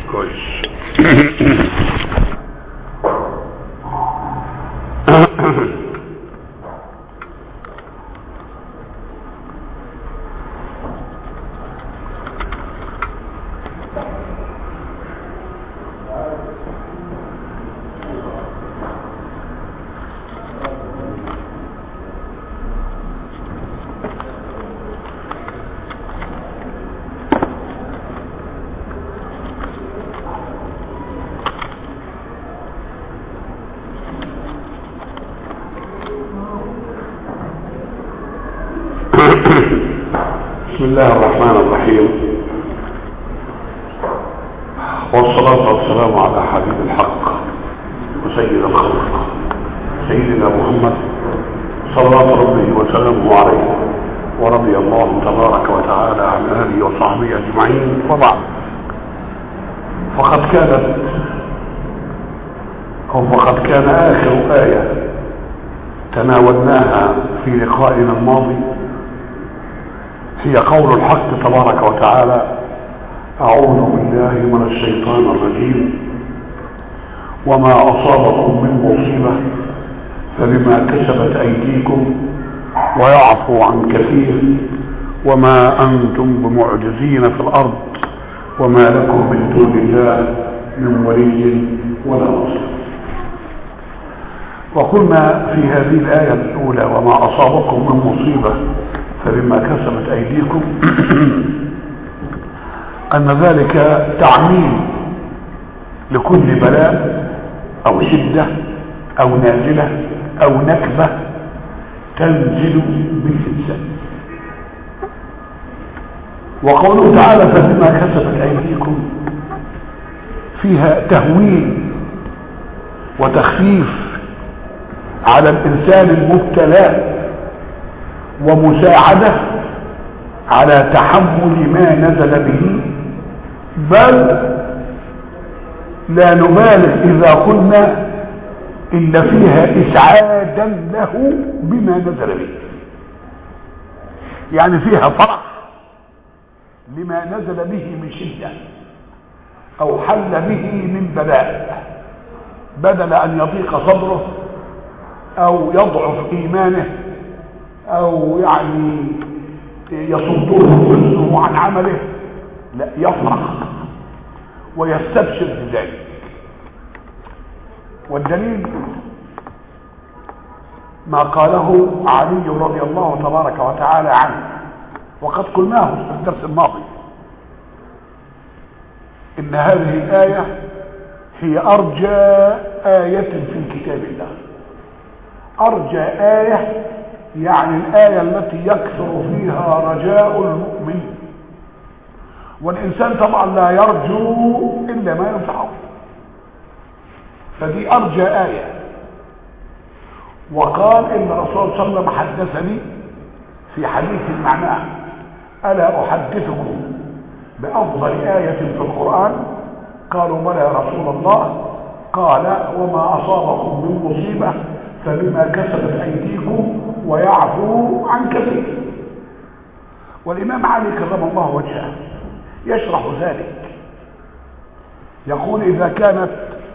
كويس بسم الله الرحمن الرحيم والصلاة والسلام على حبيب الحق وسيد الخلق سيدنا محمد صلوات ربه وسلامه عليه ورضي الله تبارك وتعالى عن آله وصحبه أجمعين وبعد فقد كانت أو فقد كان آخر آية تناولناها في لقائنا الماضي هي قول الحق تبارك وتعالى أعوذ بالله من الشيطان الرجيم وما أصابكم من مصيبة فبما كسبت أيديكم ويعفو عن كثير وما أنتم بمعجزين في الأرض وما لكم من دون الله من ولي ولا نصير وقلنا في هذه الآية الأولى وما أصابكم من مصيبة فبما كسبت أيديكم أن ذلك تعميم لكل بلاء أو شدة أو نازلة أو نكبة تنزل بالإنسان وقوله تعالى فبما كسبت أيديكم فيها تهويل وتخفيف على الإنسان المبتلى ومساعدة على تحمل ما نزل به بل لا نبالغ إذا قلنا إن فيها إسعادا له بما نزل به يعني فيها فرح لما نزل به من شدة أو حل به من بلاء بدل أن يضيق صدره أو يضعف إيمانه او يعني يصده حزنه عن عمله لا يفرح ويستبشر بذلك والدليل ما قاله علي رضي الله تبارك وتعالى عنه وقد قلناه في الدرس الماضي ان هذه الايه هي ارجى ايه في كتاب الله ارجى ايه يعني الآية التي يكثر فيها رجاء المؤمن والإنسان طبعا لا يرجو إلا ما ينفعه فدي أرجى آية وقال إن الرسول صلى الله عليه وسلم حدثني في حديث معناه ألا أحدثكم بأفضل آية في القرآن قالوا بلى يا رسول الله قال وما أصابكم من مصيبة فبما كسبت أيديكم ويعفو عن كثير والإمام علي كرم الله وجهه يشرح ذلك يقول إذا كانت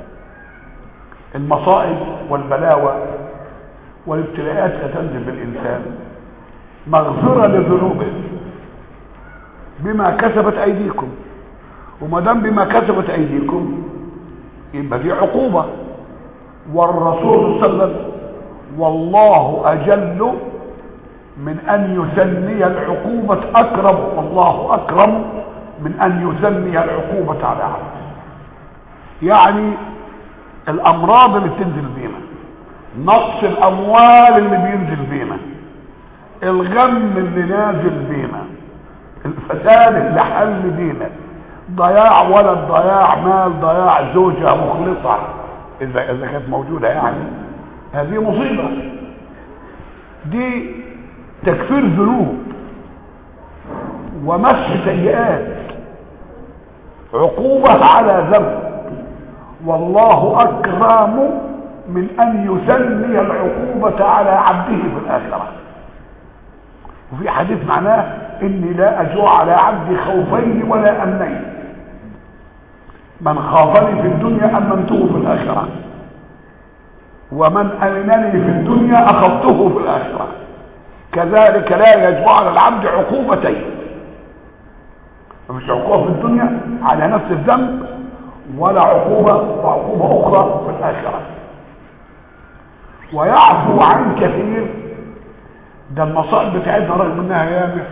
المصائب والبلاوى والابتلاءات ستنزل بالإنسان مغفرة لذنوبه بما كسبت أيديكم وما دام بما كسبت أيديكم يبقى دي عقوبة والرسول صلى الله عليه وسلم والله أجل من أن يثني العقوبة أكرم والله أكرم من أن يثني العقوبة على عبد يعني الأمراض اللي بتنزل بينا نقص الأموال اللي بينزل بينا الغم اللي نازل بينا الفساد اللي حل بينا ضياع ولد ضياع مال ضياع زوجة مخلصة إذا إذا كانت موجودة يعني هذه مصيبة دي تكفير ذنوب ومسح سيئات عقوبة على ذنب والله أكرم من أن يثني العقوبة على عبده في الآخرة وفي حديث معناه إني لا أجوع على عبدي خوفين ولا أمنين من خافني في الدنيا امنته في الاخره ومن امنني في الدنيا اخذته في الاخره كذلك لا يجب على العبد عقوبتين مش عقوبه في الدنيا على نفس الذنب ولا عقوبه وعقوبه اخرى في الاخره ويعفو عن كثير ده المصائب بتاعتنا رغم انها يامه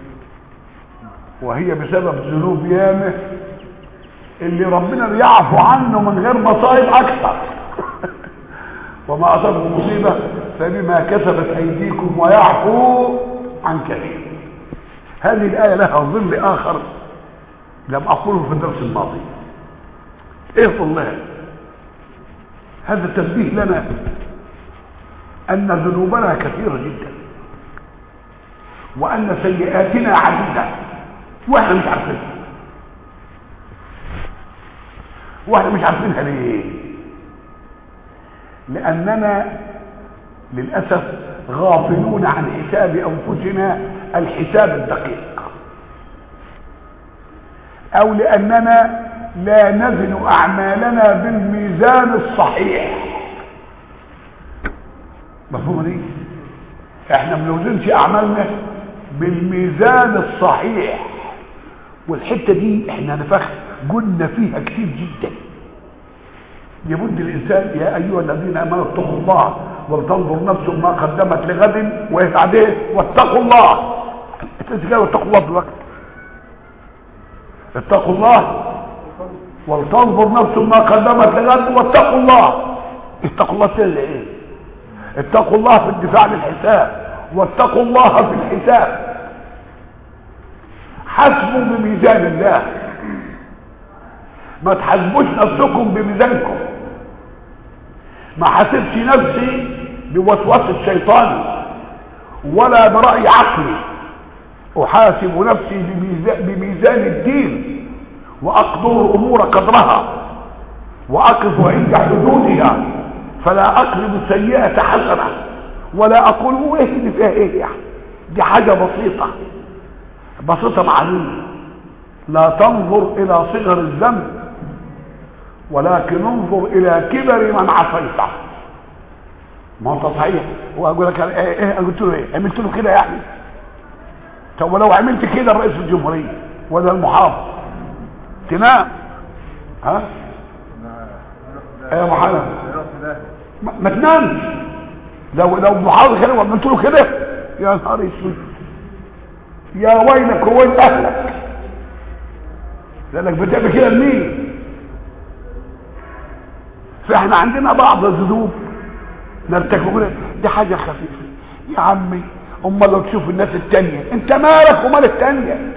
وهي بسبب ذنوب يامه اللي ربنا بيعفو عنه من غير مصائب اكثر وما اصابكم مصيبه فبما كسبت ايديكم ويعفو عن كثير هذه الايه لها ظل اخر لم اقوله في الدرس الماضي ايه ظلها هذا تنبيه لنا ان ذنوبنا كثيره جدا وان سيئاتنا عديده واحنا مش عارفين واحنا مش عارفينها ليه لاننا للاسف غافلون عن حساب انفسنا الحساب الدقيق او لاننا لا نزن اعمالنا بالميزان الصحيح مفهوم دي احنا ما بنوزنش اعمالنا بالميزان الصحيح والحته دي احنا نفخ قلنا فيها كتير جدا يبد الانسان يا ايها الذين امنوا اتقوا الله ولتنظر نفس ما قدمت لغد ويسعده واتقوا الله انت اتقوا الله دلوقتي اتقوا الله ولتنظر نفس ما قدمت لغد واتقوا الله اتقوا الله تل ايه اتقوا الله في الدفاع للحساب واتقوا الله في الحساب حسبوا بميزان الله ما تحاسبوش نفسكم بميزانكم ما حاسبش نفسي بوسوسه الشيطان ولا برأي عقلي احاسب نفسي بميزان, بميزان الدين واقدر الامور قدرها واقف عند حدودها فلا اقلب السيئة حسنة ولا اقول ايه اللي فيها ايه يعني دي حاجة بسيطة بسيطة معلومة لا تنظر الى صغر الذنب ولكن انظر الى كبر من عصيته ما هو صحيح واقول لك ايه ايه قلت له ايه عملت له كده يعني طب ولو عملت كده رئيس الجمهوريه ولا المحافظ تنام ها ايه يا محمد ما, ما تنامش لو لو محافظ كده وعملت له كده يا نهار اسود يا ويلك وويل اهلك لانك بتعمل كده لمين فاحنا عندنا بعض الذنوب نرتكب دي حاجه خفيفه يا عمي امال لو تشوف الناس التانية انت مالك ومال التانية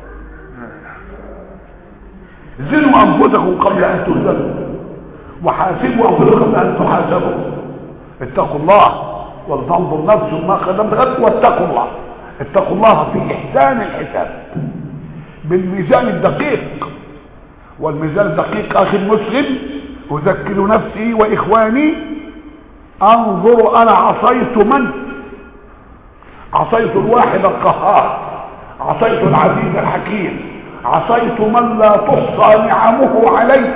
زنوا انفسكم قبل ان تزنوا وحاسبوا انفسكم قبل ان تحاسبوا اتقوا الله ولتنظر نفس ما قدمت غد واتقوا الله اتقوا الله في احسان الحساب بالميزان الدقيق والميزان الدقيق اخي المسلم اذكر نفسي واخواني انظر انا عصيت من عصيت الواحد القهار عصيت العزيز الحكيم عصيت من لا تحصى نعمه علي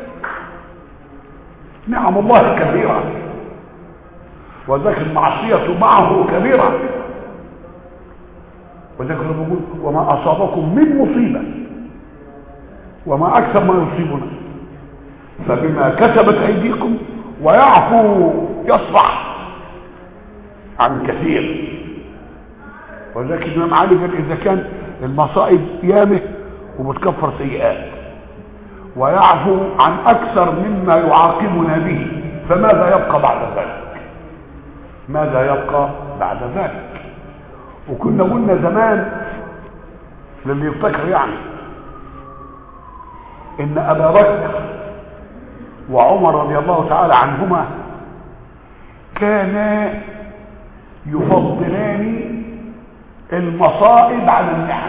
نعم الله كثيرة وذلك المعصية معه كبيرة وذلك بقول وما أصابكم من مصيبة وما أكثر ما يصيبنا فبما كسبت أيديكم ويعفو يصفح عن كثير ولكن الإمام علي قال إذا كان المصائب يامه وبتكفر سيئات ويعفو عن أكثر مما يعاقبنا به فماذا يبقى بعد ذلك ماذا يبقى بعد ذلك وكنا قلنا زمان للي يفتكر يعني ان ابا بكر وعمر رضي الله تعالى عنهما كانا يفضلان المصائب على النعم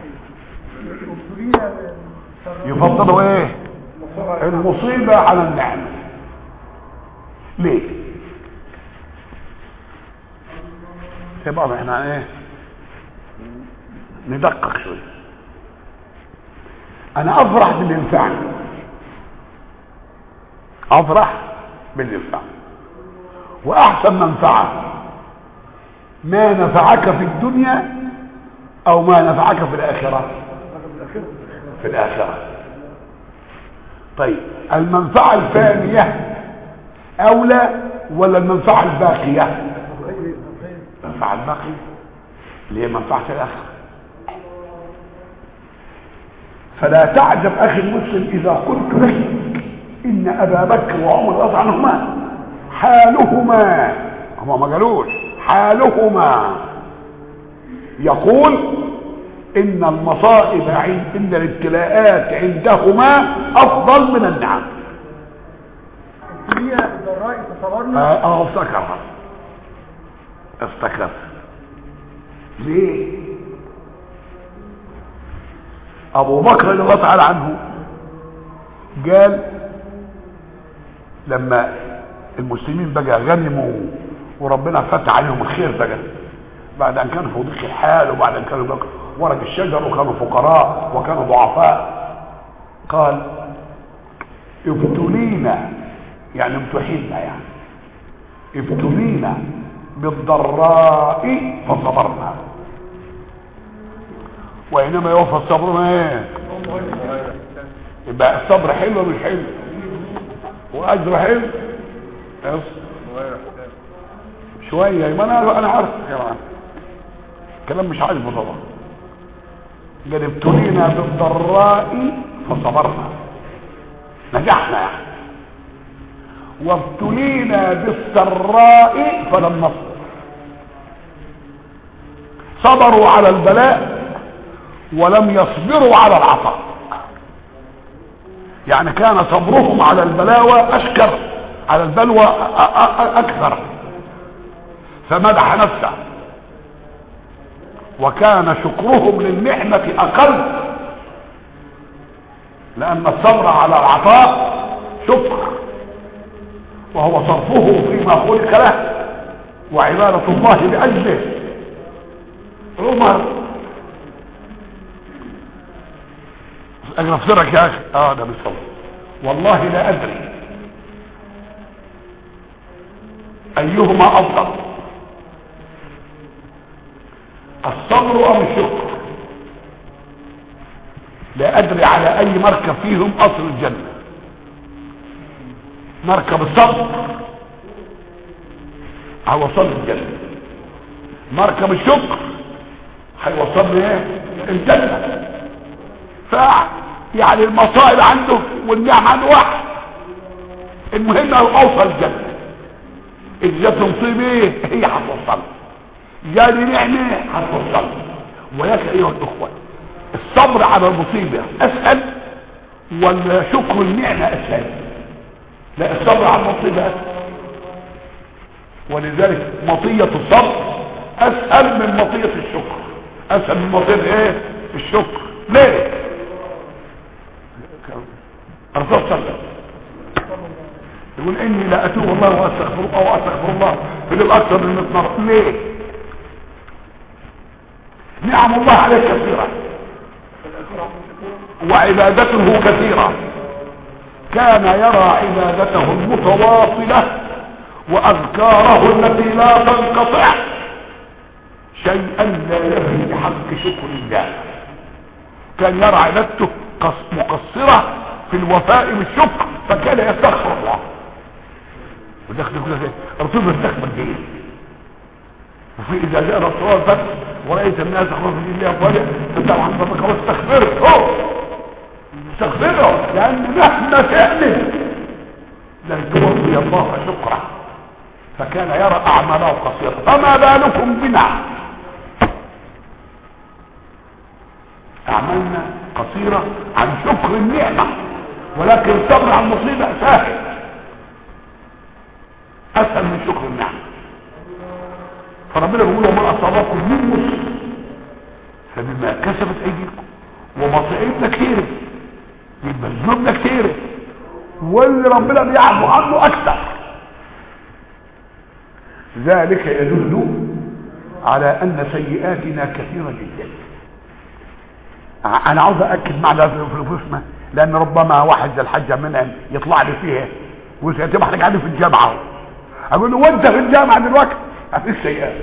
يفضلوا ايه المصيبة على النعم ليه يبقى احنا ايه ندقق شوية انا افرح باللي ينفعني افرح باللي ينفع واحسن منفعه ما نفعك في الدنيا او ما نفعك في الاخره في الاخره طيب المنفعه الفانيه اولى ولا المنفعه الباقيه المنفعه الباقيه اللي هي منفعه الاخره فلا تعجب اخي المسلم اذا قلت لك ان ابا بكر وعمر رضي الله عنهما حالهما هما ما قالوش حالهما يقول ان المصائب عند ان الابتلاءات عندهما افضل من النعم هي الضراء تصورنا اه آه، افتكرها افتكر ليه ابو بكر رضي الله تعالى عنه قال لما المسلمين بقى غنموا وربنا فتح عليهم الخير بقى بعد ان كانوا في ضيق الحال وبعد ان كانوا بقى ورق الشجر وكانوا فقراء وكانوا ضعفاء قال ابتلينا يعني امتحنا يعني ابتلينا بالضراء فصبرنا وإنما يوفى الصبر ايه يبقى الصبر حلو ولا مش حلو واجر حلو يس. شويه ما انا انا عارف يا جماعه كلام مش عاجبه طبعا قال ابتلينا بالضراء فصبرنا نجحنا يعني وابتلينا بالسراء فلم نصبر صبروا على البلاء ولم يصبروا على العطاء يعني كان صبرهم على البلاوى اشكر على البلوى أ- أ- أ- اكثر فمدح نفسه وكان شكرهم للنعمة اقل لان الصبر على العطاء شكر وهو صرفه فيما خلق له وعبادة الله لأجله عمر اجل افطرك يا اخي اه ده بالصبر والله لا ادري ايهما افضل الصبر ام الشكر لا ادري على اي مركب فيهم اصل الجنه مركب الصبر هيوصل الجنه مركب الشكر هيوصلني ايه الجنه ف يعني المصائب عنده والنعم عنده واحد المهم انه اوصل الجنه اذا جت مصيبه ايه هي هتوصل جالي نعمه هتوصل ولكن ايها الاخوه الصبر على المصيبه اسهل ولا شكر النعمه اسهل لا الصبر على المصيبه اسهل ولذلك مطيه الصبر اسهل من مطيه الشكر اسهل من مطيه ايه الشكر ليه الرسول صلى الله عليه وسلم يقول اني لا اتوب الله واستغفر او استغفر الله في اليوم اكثر من 100 مره ليه نعم الله عليه كثيره وعبادته كثيره كان يرى عبادته المتواصله واذكاره التي لا تنقطع شيئا لا يفي بحق شكر الله كان يرى عبادته قص- مقصره في الوفاء بالشكر فكان يستغفر الله ودخل كل شيء الرسول بيستغفر دين وفي اذا جاء رسول الفتح ورأيت الناس يخرجوا في الله افواجا فتبع عن فضلك واستغفره استغفره لان مهما تعمل لن ترضي الله شكره فكان يرى اعماله قصيره فما بالكم بنا اعمالنا قصيره عن شكر النعمه ولكن الصبر على المصيبه سهل اسهل من شكر النعمه فربنا بيقول وما اصابكم من مصيبه فبما كسبت ايديكم ومصائبنا كتير يبقى ذنوبنا كتير واللي ربنا بيعفو عنه اكثر ذلك يدل على ان سيئاتنا كثيره جدا انا عاوز اكد معنى في الفسمه لان ربما واحد زي الحاج منعم يطلع لي فيها وسيتم احنا قاعدين في الجامعه اهو اقول له وانت في الجامعه دلوقتي فيك سيئات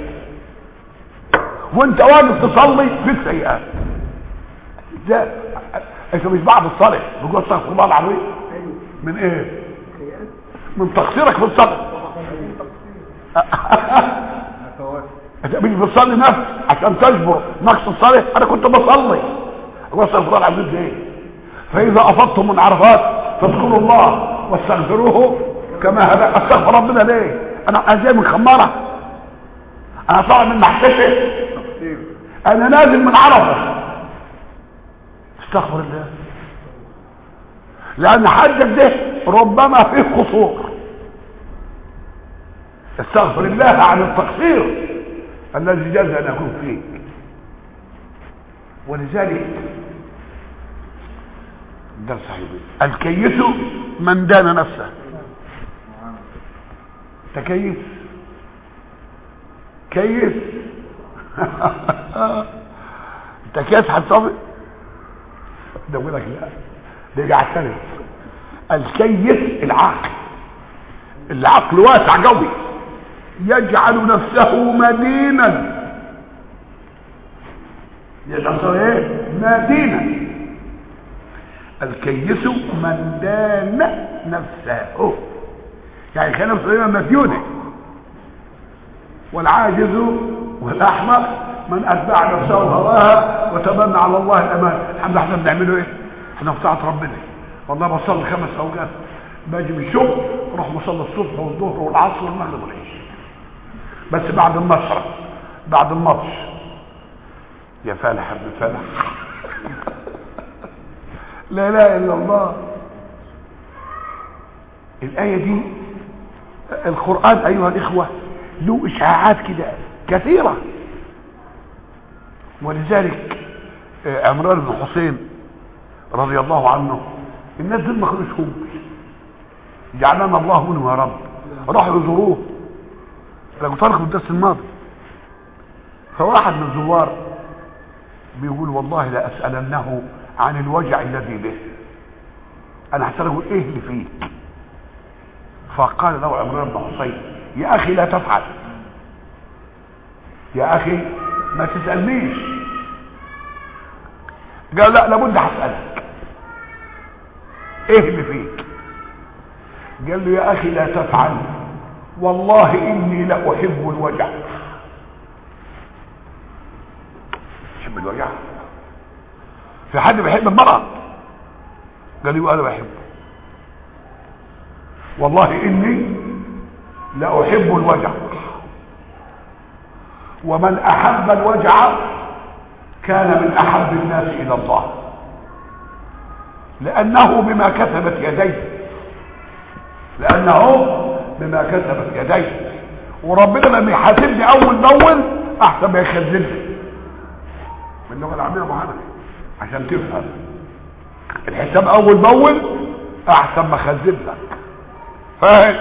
وانت واقف تصلي فيك سيئات ده انت مش بعد الصلاه بتقول استغفر الله العظيم من ايه من تقصيرك في الصلاه انت مش بتصلي نفس عشان تجبر نقص الصلاه انا كنت بصلي اقول استغفر الله العظيم ايه فاذا افضتم من عرفات فاذكروا الله واستغفروه كما هذا استغفر ربنا ليه انا ازاي من خماره انا طالع من محتشة انا نازل من عرفه استغفر الله لان حجك ده ربما فيه قصور استغفر الله عن التقصير الذي جاز ان يكون فيك ولذلك درس حبيبي الكيس من دان نفسه تكيس كيس انت كيس هتصابي ده بقول لك لا ده يجي عسلت الكيس العقل العقل واسع قوي يجعل نفسه مدينا يجعل نفسه ايه مدينا الكيس من دان نفسه يعني كان نفسه مديونه والعاجز والاحمق من اتبع نفسه هواها وتمنى على الله الامان الحمد لله احنا بنعمله ايه احنا في طاعه ربنا والله بصلي خمس اوقات باجي من الشغل اروح مصلي الصبح والظهر والعصر والمغرب والعشاء بس بعد المشرب بعد الماتش يا فالح ابن فالح لا اله الا الله الايه دي القران ايها الاخوه له اشاعات كده كثيره ولذلك عمران بن حسين رضي الله عنه الناس دول ما كانوش هم جعلنا الله منهم يا رب راحوا يزوروه لو طارق في الدرس الماضي فواحد من الزوار بيقول والله لا اسالنه عن الوجع الذي به انا هساله ايه اللي فيك فقال له عمران بن حسين يا اخي لا تفعل يا اخي ما تسالنيش قال لا لابد هسالك ايه اللي فيك قال له يا اخي لا تفعل والله اني لاحب الوجع تحب الوجع في حد بيحب المرض قال لي انا بحبه والله اني لاحب الوجع ومن احب الوجع كان من احب الناس الى الله لانه بما كسبت يديه لانه بما كسبت يديه وربنا لما يحاسبني اول باول احسن ما يخزنني باللغه العاميه معانا عشان تفهم الحساب اول باول احسن ما خزن لك فاهم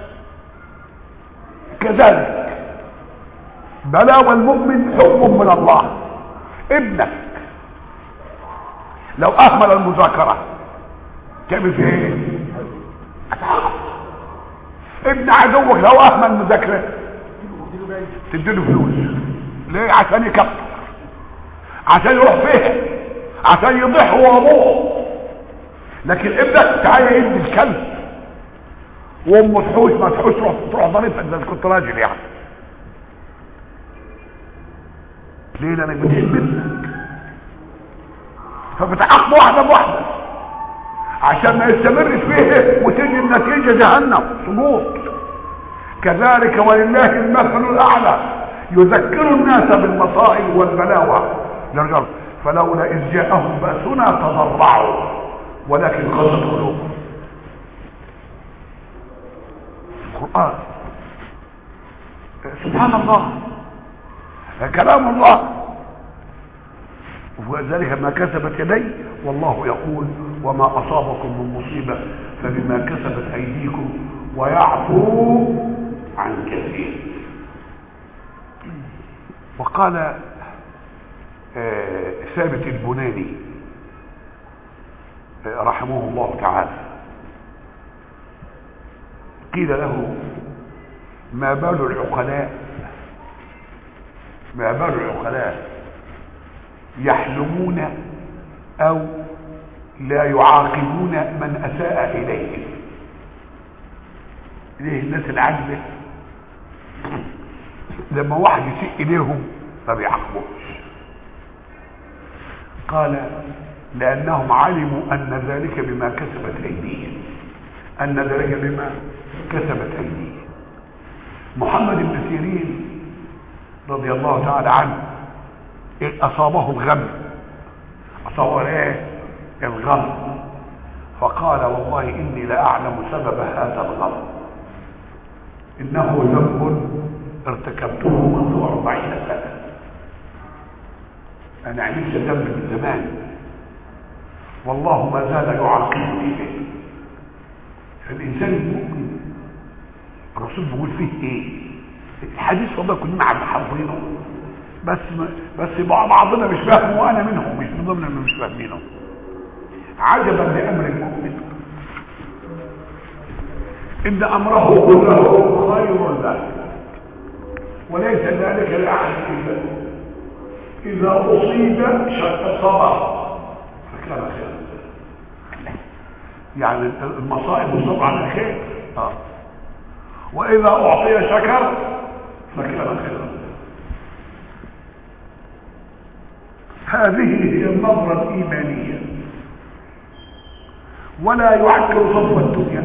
كذلك بلى والمؤمن حكم من الله ابنك لو اهمل المذاكره تعمل فيه ايه ابن عدوك لو اهمل المذاكره تديله فلوس ليه عشان يكفر عشان يروح فيها عشان يضيح هو وابوه لكن ابنك تعالى يدي الكلب وامه تحوش ما تحوش تروح تروح ضريبتك اذا كنت راجل يعني ليه لانك بتحب ابنك فبتعاقبه واحده بواحده عشان ما يستمرش فيه وتجي النتيجه جهنم سقوط كذلك ولله المثل الاعلى يذكر الناس بالمصائب والبلاوى للرجال فلولا اذ جاءهم باسنا تضرعوا ولكن قست قلوبهم القران سبحان الله كلام الله وذلك ما كسبت يدي والله يقول وما اصابكم من مصيبه فبما كسبت ايديكم ويعفو عن كثير وقال ثابت البناني رحمه الله تعالى قيل له ما بال العقلاء ما بال العقلاء يحلمون او لا يعاقبون من اساء اليهم ليه الناس العاجبه لما واحد يسيء اليهم ما بيعاقبوش قال لانهم علموا ان ذلك بما كسبت ايديهم ان ذلك بما كسبت ايديهم محمد بن سيرين رضي الله تعالى عنه اصابه الغم اصابه ايه الغم فقال والله اني لاعلم سبب هذا الغم انه ذنب ارتكبته منذ أربعين سنة أنا عملت ذنب من زمان والله ما زال يعاقبني به فالإنسان المؤمن الرسول بيقول فيه إيه الحديث والله كلنا عم حافظينه بس بس بعضنا مش فاهمه وأنا منهم مش من ضمن اللي مش فاهمينه عجبا لأمر المؤمن إن أمره كله خير له وليس ذلك لأحد إلا إذا أصيب شق صبر فكان خيرا يعني المصائب والصبر على خير آه. وإذا أعطي شكر فكان خيرا هذه هي النظرة الإيمانية ولا يعكر صفو الدنيا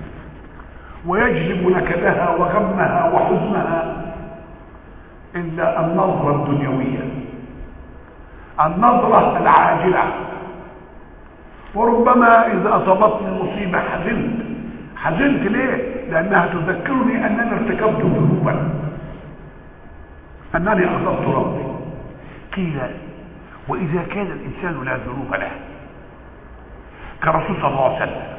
ويجلب نكدها وغمها وحزنها إلا النظرة الدنيوية النظرة العاجلة وربما إذا أصابتني مصيبة حزنت حزنت ليه؟ لأنها تذكرني أنني ارتكبت ذنوبا أنني أغضبت ربي قيل وإذا كان الإنسان لا ذنوب له كرسول صلى الله عليه وسلم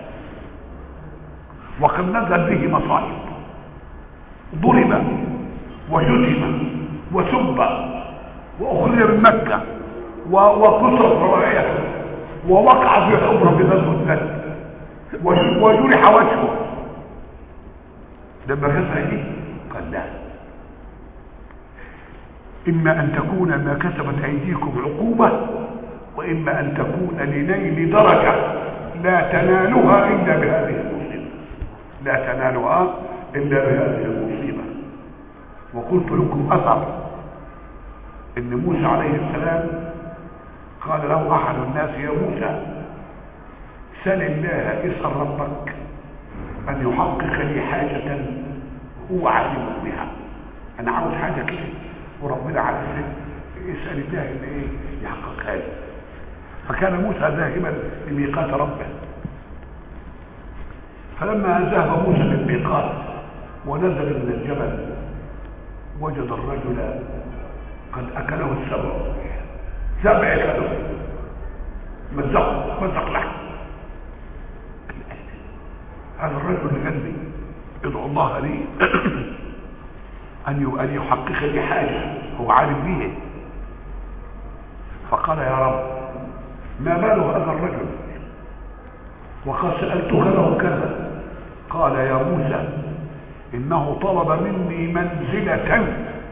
وقد نزل به مصائب ضرب وشتم وسب واخرج من مكه وكسرت روايته ووقع في حمره بغزوه الثلج وجرح وجهه لما كسر ايه قال لا اما ان تكون ما كسبت ايديكم عقوبه واما ان تكون لنيل درجه لا تنالها الا بهذه المصيبه لا تنالها الا بهذه المصيبه وقلت لكم اثر ان موسى عليه السلام قال له احد الناس يا موسى سل الله اسال ربك ان يحقق لي حاجه هو عليم بها انا عاوز حاجه كده وربنا عارف اسال الله ان ايه يحققها لي فكان موسى ذاهبا لميقات ربه فلما ذهب موسى للميقات ونزل من الجبل وجد الرجل قد اكله السبع سبع اكله مزق مزق لحم هذا الرجل قلبي ادعو الله لي ان ان يحقق لي حاجه هو عارف به فقال يا رب ما بال هذا الرجل وقد سالتك له كذا قال يا موسى انه طلب مني منزله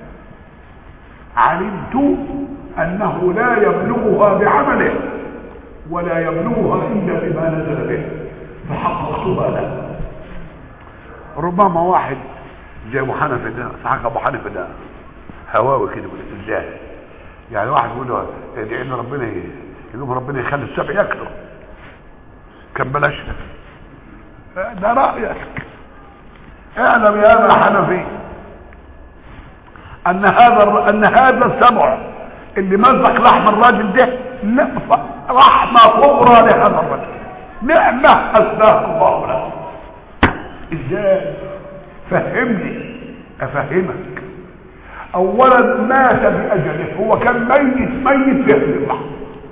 علمت انه لا يبلغها بعمله ولا يبلغها الا بما نزل به فحققتها له ربما واحد زي ابو حنفه ده صحيح ابو حنفه ده هواوي كده ازاي يعني واحد يقول له ادعي ان ربنا يقوم ربنا يخلي السبع ياكله كان بلاش ده رايك اعلم يا ابا حنفي ان هذا ان هذا السبع اللي مزق لحم الراجل ده رحمه كبرى لهذا الرجل نعمه اسداك الله له ازاي فهمني افهمك اولا مات باجله هو كان ميت ميت في هذه اللحظه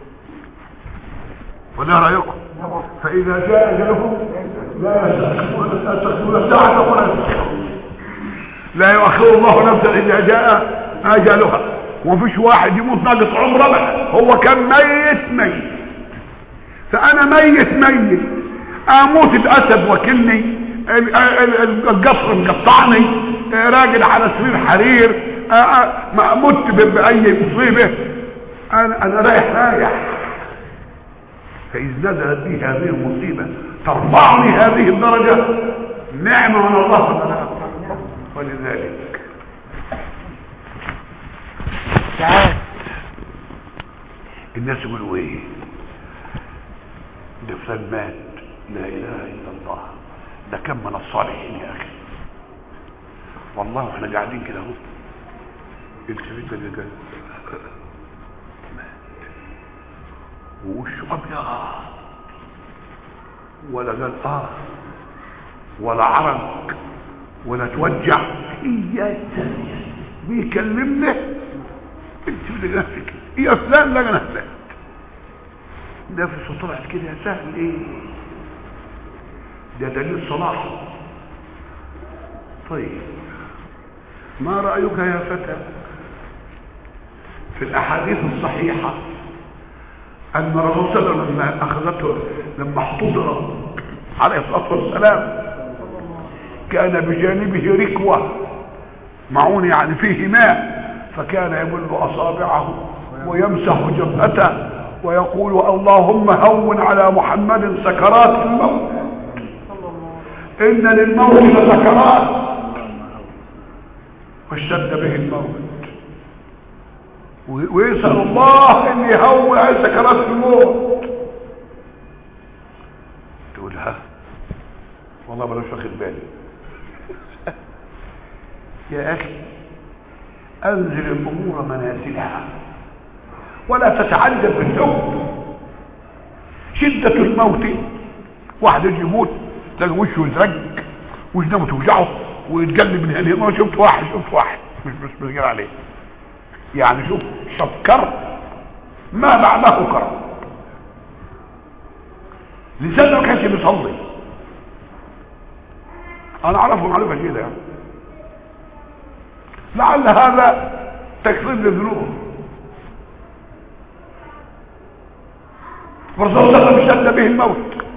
ولا رايكم فاذا جاء اجلهم لا يستأخرون ساعة ولا يستأخرون لا يؤخر الله نفسا اذا جاء اجلها ومفيش واحد يموت ناقص عمره بقى هو كان ميت ميت فانا ميت ميت اموت باسد وكلني ال- ال- ال- القصر مقطعني آه، راجل على سرير حرير آه، آه، م- مت ب- باي مصيبه انا انا رايح رايح فاذ نزلت بي هذه المصيبه ترفعني هذه الدرجه نعمه من الله ولا لا؟ ولذلك ساعات الناس يقولوا ايه ده فلان مات لا اله الا الله ده كم من الصالحين يا اخي والله احنا قاعدين كده اهو التفت اللي قال مات ووشه ابيض ولا قال اه ولا عرق ولا توجع هي بيكلمنا انت اللي نفسك يا فلان لا انا فلان نفسه طلعت كده سهل ايه ده دليل صلاح طيب ما رأيك يا فتى في الأحاديث الصحيحة أن الرسول صلى الله عليه وسلم لما أخذته لما احتضر عليه الصلاة والسلام كان بجانبه ركوة معون يعني فيه ماء فكان يمل أصابعه ويمسح جبهته ويقول اللهم هون على محمد سكرات الموت إن للموت لسكرات واشتد به الموت و- ويسأل الله ان يهون على سكرات الموت تقول ها والله ما مش واخد بالي يا اخي انزل الامور منازلها ولا تتعجب بالحب شدة الموت واحد يجي يموت تلاقي وشه يزرق وجنبه توجعه ويتقلب من هنا ما شفت واحد شفت واحد مش مش بسجل عليه يعني شوف شوف كرب ما بعده كرب لسانه ما كانش بيصلي انا اعرفه معلومه كده يعني لعل هذا تكفير للذنوب والرسول صلى الله عليه وسلم شد به الموت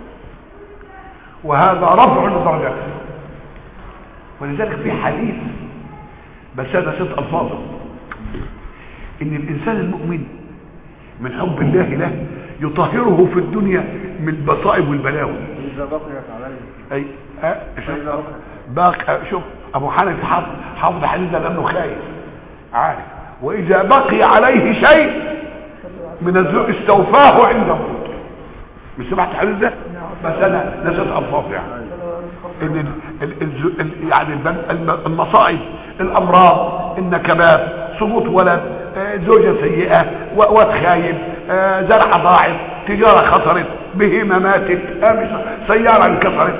وهذا رفع لدرجته ولذلك في حديث بس هذا ست الفاظه ان الانسان المؤمن من حب الله له يطهره في الدنيا من البصائب والبلاوي إذا بقيت عليه اي أه شوف باق شوف ابو حنفي حافظ حافظ الحديث ده لانه خايف عارف واذا بقي عليه شيء من الذنوب استوفاه عند موته مش سمعت الحديث ده بس انا نسيت الفاظ يعني ان ال ال ال ال يعني البن- الم- المصائب الامراض النكبات سقوط ولد آه، زوجة سيئة و- واد خايب آه، زرعة ضاعت تجارة خسرت بهيمة ماتت آه، مش- سيارة انكسرت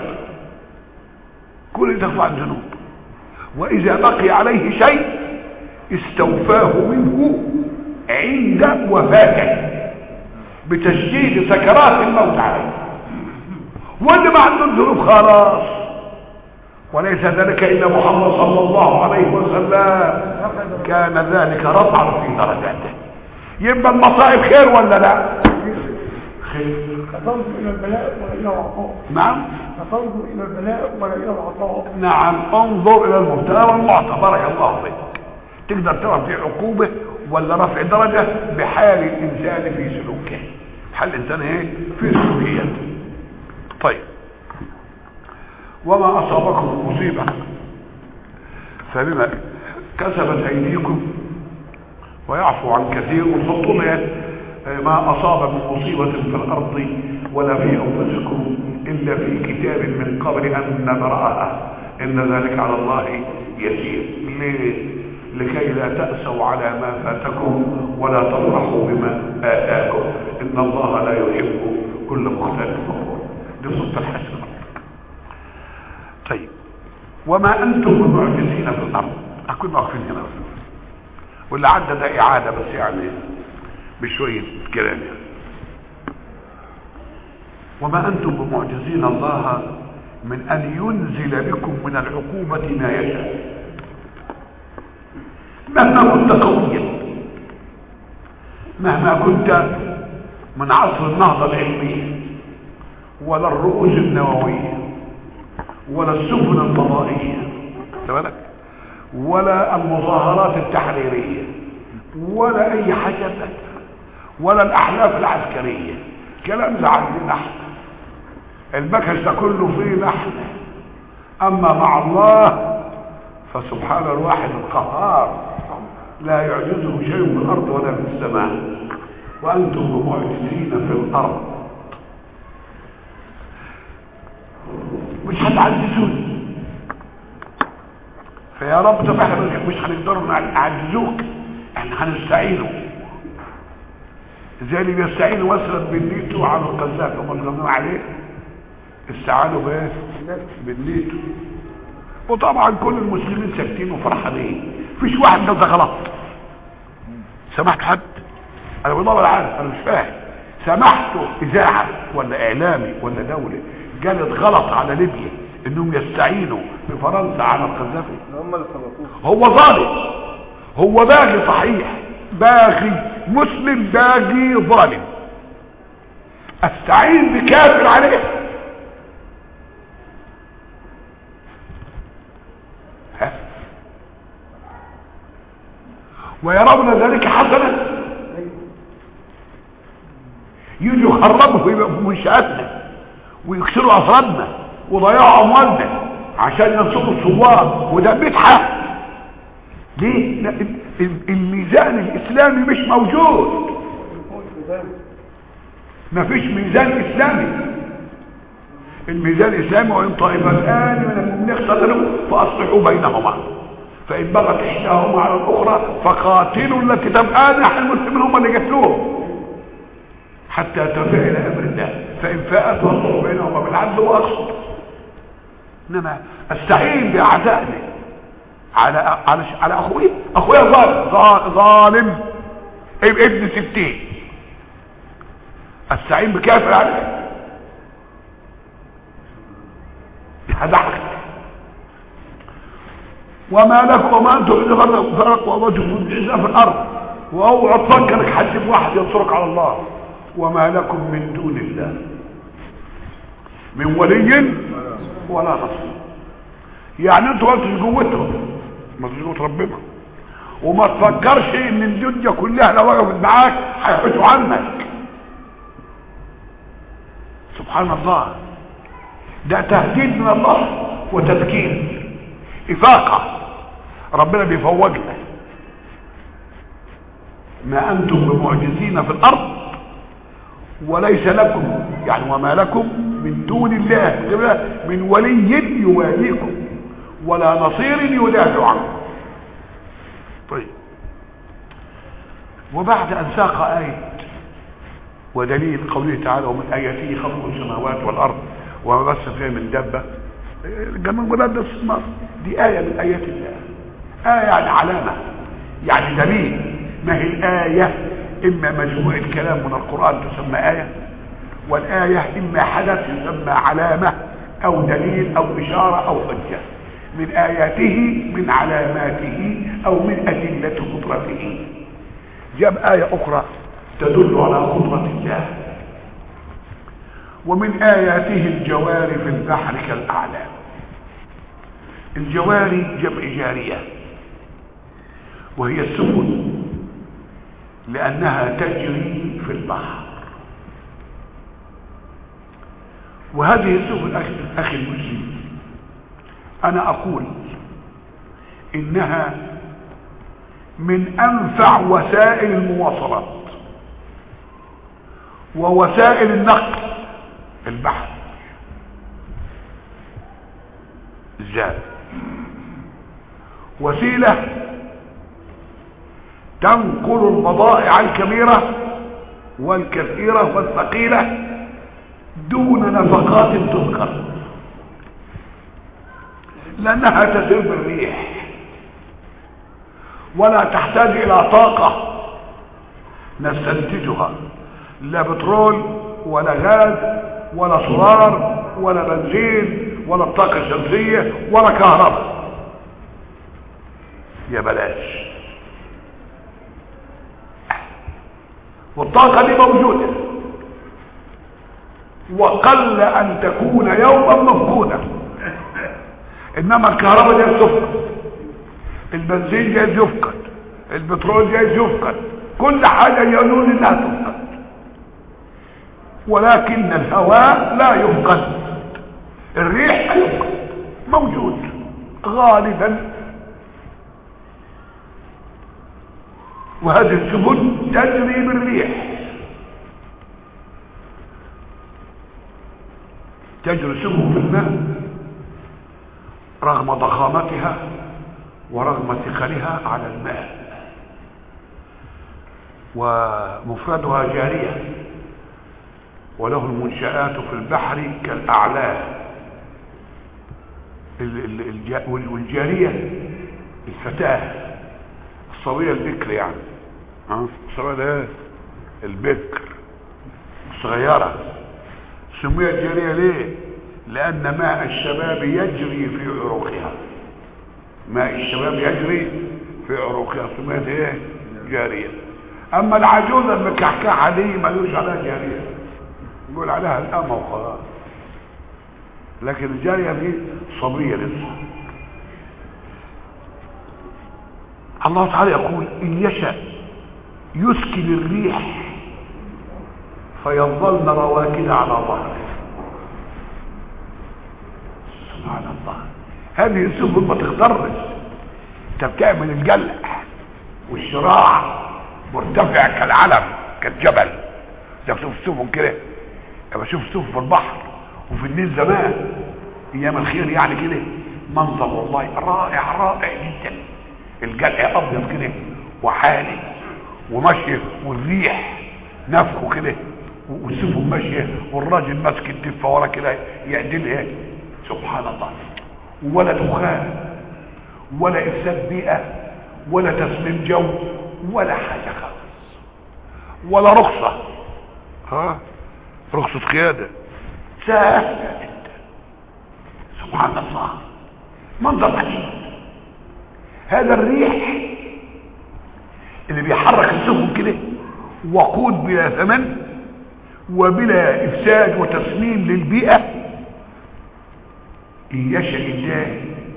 كل ده ترفع الذنوب واذا بقي عليه شيء استوفاه منه عند وفاته بتشديد سكرات الموت عليه واللي ما عنده ذنوب خلاص وليس ذلك الا محمد صلى الله عليه وسلم كان ذلك رفعا في درجاته يبقى المصائب خير ولا لا خير تنظر إلى البلاء ولا إلى العطاء نعم تنظر إلى البلاء ولا إلى العطاء نعم انظر الى المبتلى والمعطى بارك الله فيك تقدر ترى في عقوبه ولا رفع درجه بحال الانسان في سلوكه حال الانسان ايه في سلوكياته طيب وما اصابكم من مصيبه فبما كسبت ايديكم ويعفو عن كثير وحطوا لي ما اصاب من مصيبه في الارض ولا في انفسكم الا في كتاب من قبل ان نبراها ان ذلك على الله يسير ليه لكي لا تأسوا على ما فاتكم ولا تفرحوا بما آتاكم إن الله لا يحب كل مختلف فخور دي صوت الحسن طيب وما أنتم بمعجزين في الأرض أكون واقفين هنا واللي عدى ده إعادة بس يعني بشوية كلام يعني وما أنتم بمعجزين الله من أن ينزل بكم من العقوبة ما يشاء مهما كنت قويا مهما كنت من عصر النهضة العلمية ولا الرؤوس النووية ولا السفن الفضائية خد بالك ولا المظاهرات التحريرية ولا اي حاجة تانية ولا الاحلاف العسكرية كلام ده عندنا احنا المكش ده كله فيه نحن اما مع الله فسبحان الواحد القهار لا يعجزه شيء في الارض ولا في السماء وانتم بمعجزين في الارض مش هتعجزوني فيا رب طب احنا مش هنقدروا نعجزوك احنا هنستعينوا زي اللي بيستعينوا مثلا بالنيتو على القذافي هم اللي غضبانين عليه استعانوا بايه بالنيتو وطبعا كل المسلمين ساكتين وفرحانين مفيش واحد قال ده غلط سمحت حد انا بدور عنه انا مش فاهم سمحتوا اذاعه ولا اعلامي ولا دوله قالت غلط على ليبيا انهم يستعينوا بفرنسا على القذافي هم اللي سبقوه هو ظالم هو باغي صحيح باغي مسلم باغي ظالم استعين بكافر عليه ها؟ ويرون ذلك حسنا يجوا يخربوا في منشاتنا ويكسروا افرادنا ويضيعوا اموالنا عشان ينصبوا الثوار وده مدحه ليه لا ال- ال- الميزان الاسلامي مش موجود مفيش ميزان اسلامي الميزان الاسلامي وان طائفتان من المؤمنين اقتتلوا فاصلحوا بينهما فان بغت احداهما على الاخرى فقاتلوا التي تبقى نحن المسلمين هم اللي قتلوهم حتى تفع الى امر الله فان فاءت واصلحوا بينهما بالعدل واقسط انما استعين باعدائنا على على على اخويا اخويا ظالم ظا- ظالم اب- ابن ستين استعين بكافر عليه هذا حق وما لك وما انتم اذا فرق فرق ووجهكم في الارض واوعى تفكرك حد واحد ينصرك على الله وما لكم من دون الله من ولي ولا نصير يعني انتوا ما انتوش جوتهم ما انتوش جوت ربنا وما تفكرش ان الدنيا كلها لو وقفت معاك هيحوشوا عنك سبحان الله ده تهديد من الله وتذكير افاقه ربنا بيفوجنا ما انتم بمعجزين في الارض وليس لكم يعني وما لكم من دون الله من ولي يواليكم ولا نصير يدافع عنكم طيب وبعد ان ساق آية ودليل قوله تعالى ومن آياته خلق السماوات والأرض وما بث فيها من دابة جمال بلاد الصمار دي آية من آيات الله آية يعني علامة يعني دليل ما هي الآية إما مجموعة كلام من القرآن تسمى آية والآية إما حدث يسمى علامة أو دليل أو إشارة أو حجة من آياته من علاماته أو من أدلة قدرته جاب آية أخرى تدل على قدرة الله ومن آياته الجوار في البحر كالأعلام الجواري جمع جارية وهي السفن لأنها تجري في البحر وهذه السفن أخي, أخي المسلم أنا أقول إنها من أنفع وسائل المواصلات ووسائل النقل البحر الزاد وسيلة تنقل البضائع الكبيرة والكثيرة والثقيلة دون نفقات تذكر لأنها تسير بالريح ولا تحتاج إلى طاقة نستنتجها لا بترول ولا غاز ولا سولار ولا بنزين ولا الطاقة الشمسية ولا كهرباء يا بلاش والطاقة دي موجودة وقل أن تكون يوما مفقودا انما الكهرباء جايز تفقد البنزين جايز يفقد البترول جايز يفقد كل حاجة يقولون انها تفقد ولكن الهواء لا يفقد الريح يفقد موجود غالبا وهذه السفن تجري بالريح تجري السفن في الماء رغم ضخامتها ورغم ثقلها على الماء ومفردها جارية وله المنشآت في البحر كالأعلام ال- ال- الج- وال- والجارية الفتاة الصبية البكر يعني ها الصبية ده إيه؟ البكر صغيرة سميت جارية ليه لأن ماء الشباب يجري في عروقها ماء الشباب يجري في عروقها سميت ايه جارية اما العجوزة المكحكحة دي ملوش عليها جارية يقول عليها الأمة وخلاص لكن الجارية دي صبية لسه الله تعالى يقول إن يشأ يسكن الريح فيظلن رواكد على ظهره سبحان الله هذه السفن ما تخترش انت بتعمل الجلع والشراع مرتفع كالعلم كالجبل ده بشوف السفن كده انا بشوف السفن في البحر وفي النيل زمان ايام الخير يعني كده منظر والله رائع رائع جدا الجلع ابيض كده وحالي وماشي والريح نفخه كده والسفن ماشيه والراجل ماسك الدفه ورا كده يعدلها سبحان الله ولا دخان ولا افساد بيئه ولا تسميم جو ولا حاجه خالص ولا رخصه ها رخصه قياده سهله جدا سبحان الله منظر عجيب هذا الريح اللي بيحرك السفن كده وقود بلا ثمن وبلا افساد وتسميم للبيئه إن يشاء الله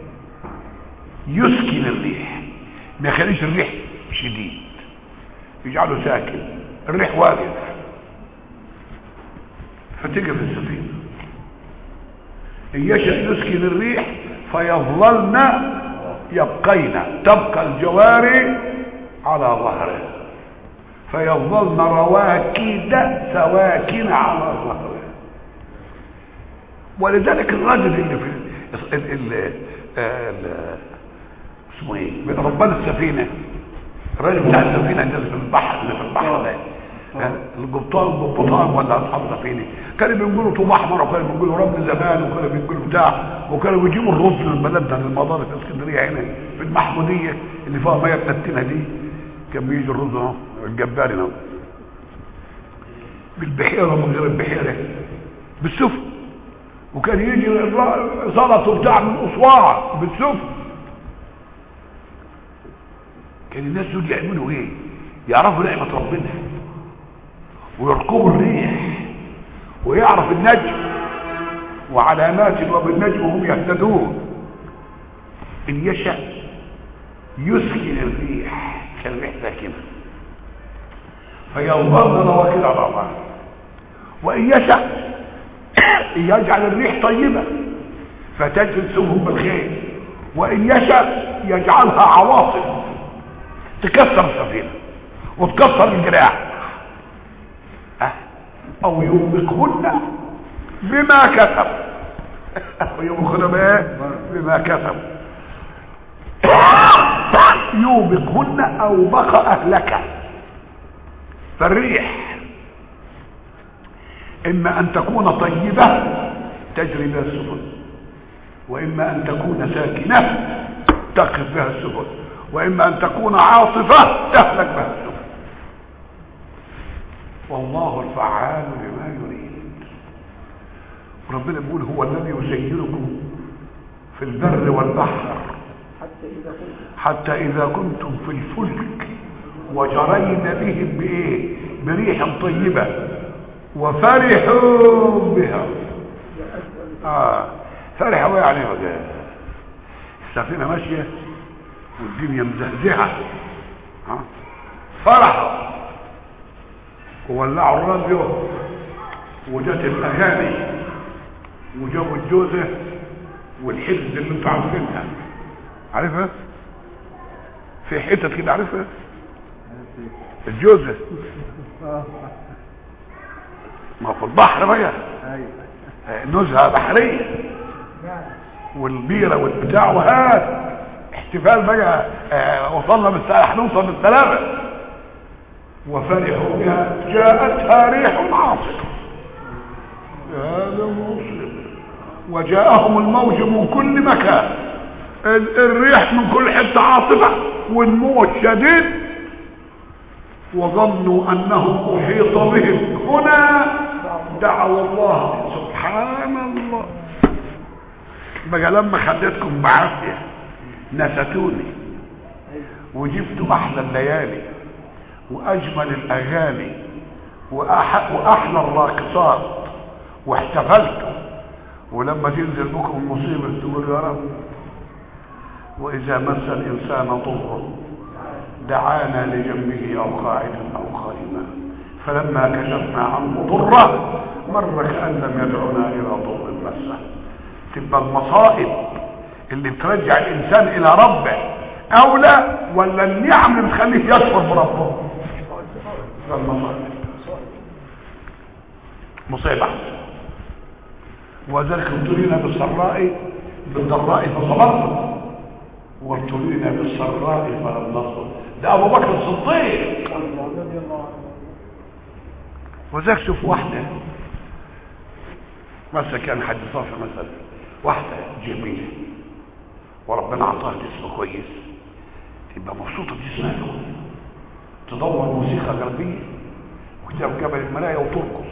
يسكن الريح ما يخليش الريح شديد يجعله ساكن الريح واقف فتقف السفينة إن يشاء يسكن الريح فيظللن يبقين تبقى الجواري على ظهره فيظلن رواكد سواكن على ظهره ولذلك الراجل اللي في ال ال ال اسمه ايه ربان السفينه الراجل بتاع السفينه اللي في البحر اللي في البحر ده القبطان القبطان ولا اصحاب السفينه كانوا بيقولوا طوب احمر وكانوا بيقولوا رمل زمان وكانوا بيقولوا بتاع وكانوا بيجيبوا الرز من بلدنا للمضارب في اسكندريه هنا في المحموديه اللي فيها ميه بتنتنها دي كان بيجي الرز اهو الجباري اهو بالبحيره من غير البحيره بالسفن وكان يجي زلطه بتاع من اسوار بالسفن كان الناس دول يعملوا ايه يعرفوا نعمه ربنا ويركبوا الريح ويعرف النجم وعلامات وبالنجم هم يهتدون ان يشاء يسكن الريح كالريح ساكنه فينظرن رواكد على بعضها وان يشاء يجعل الريح طيبة فتجري السفن بالخير وإن يشاء يجعلها عواصف تكسر السفينة وتكسر الجراح أه. أو يوبقهن بما كسب أو يوبقهن بإيه؟ بما كسب يوبقهن أو بقى أهلك فالريح إما أن تكون طيبة تجري بها السفن وإما أن تكون ساكنة تقف بها السفن وإما أن تكون عاصفة تهلك بها السفن والله الفعال لما يريد ربنا بيقول هو الذي يسيركم في البر والبحر حتى إذا كنتم في الفلك وجرين بهم بإيه بريح طيبة وفرحوا بها آه فرحوا يعني السفينة ماشية والدنيا مزهزهة ها فرحوا وولعوا الراديو وجت الاغاني وجابوا الجوزة والحزب اللي انتوا عارفينها عارفها في حتت كده عارفها الجوزة ما في البحر بقى نزهة بحرية والبيرة والبتاع وهات احتفال بقى اه وصلنا بالسلامة هنوصل بالسلامة وفرحوا بها جاءتها ريح عاصفة هذا مسلم وجاءهم الموج من كل مكان ال- الريح من كل حتة عاصفة والموج شديد وظنوا انهم احيط بهم هنا دعوا الله سبحان الله بقى لما خدتكم بعافية نستوني وجبتوا احلى الليالي واجمل الاغاني وأح واحلى الراقصات واحتفلتوا ولما تنزل بكم المصيبة تقول يا رب واذا مس الانسان ضر دعانا لجنبه او قاعدا او قائما فلما كشفنا عنه ضره مر كان لم يدعنا الى ضر مسه تبقى المصائب اللي بترجع الانسان الى ربه اولى ولا النعم اللي تخليه يكفر بربه ده المصائب مصيبه وذلك ابتلينا بالسراء بالضراء فصبرنا وابتلينا بالسراء فلم نصبر ده ابو بكر الصديق وذاك شوف واحده مثلا كان حد صافي مثلا واحده جميله وربنا اعطاها جسم كويس تبقى مبسوطه بجسمها قوي تدور موسيقى غربيه وكتاب جبل الملاية وترقص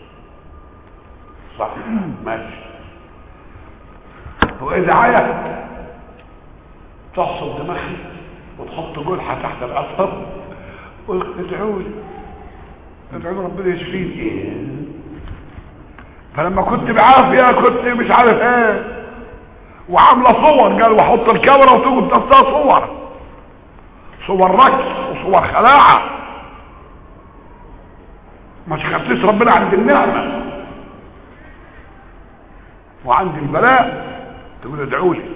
صح ماشي واذا عيت تحصل دماغي وتحط جلحة تحت الأثر وادعوا لي ادعوا لي ربنا يشفيني فلما كنت بعافية كنت مش عارف ايه وعاملة صور قال وحط الكاميرا وتقعد تفتها صور صور رقص وصور خلاعة ما شكرتش ربنا عند النعمة وعند البلاء تقول ادعوا لي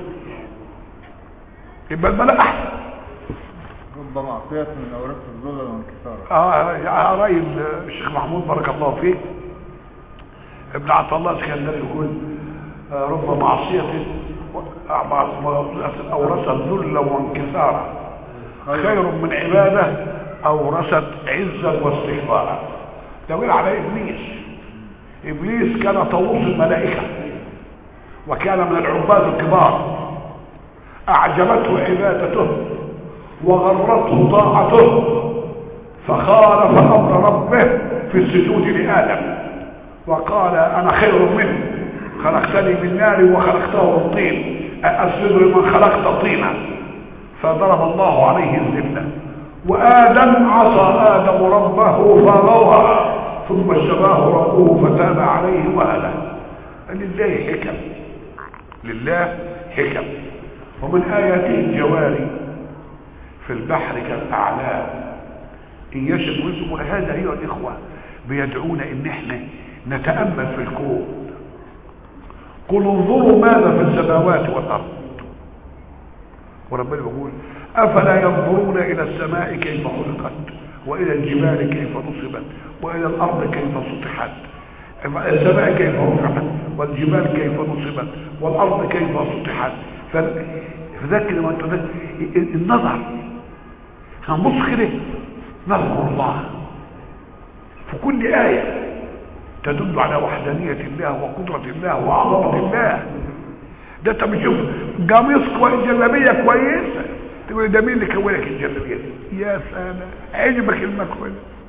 يبقى البلاء احسن رب معصية من أوراق الذل والانكسار اه يا راي الشيخ محمود بارك الله فيه ابن عطا الله الاسكندري يقول آه، رب معصية معصية اورثت ذلا وانكسارا خير من عبادة اورثت عزا واستكبارا يقول على ابليس ابليس كان طاووس الملائكة وكان من العباد الكبار اعجبته عبادته وغرته طاعته فخالف امر ربه في السجود لادم وقال انا خير منه خلقتني من نار وخلقته من طين اسجد لمن خلقت طينا فضرب الله عليه الذله وادم عصى ادم ربه فغوى ثم اجتباه ربه فتاب عليه وهدى لله حكم لله حكم ومن اياته الجواري في البحر كالاعلام ان يشب ويسب هذا ايها الاخوه بيدعونا ان احنا نتامل في الكون قل انظروا ماذا في السماوات والارض وربنا بيقول افلا ينظرون الى السماء كيف خلقت والى الجبال كيف نصبت والى الارض كيف سطحت السماء كيف رفعت والجبال كيف نصبت والارض كيف سطحت فذكر لما انت النظر هنبص كده نذكر الله في كل آية تدل على وحدانية الله وقدرة الله وعظمة الله ده انت بتشوف قميص كويس جلابية كويسة تقول ده مين اللي كونك الجلابية دي يا سلام عجبك المكوى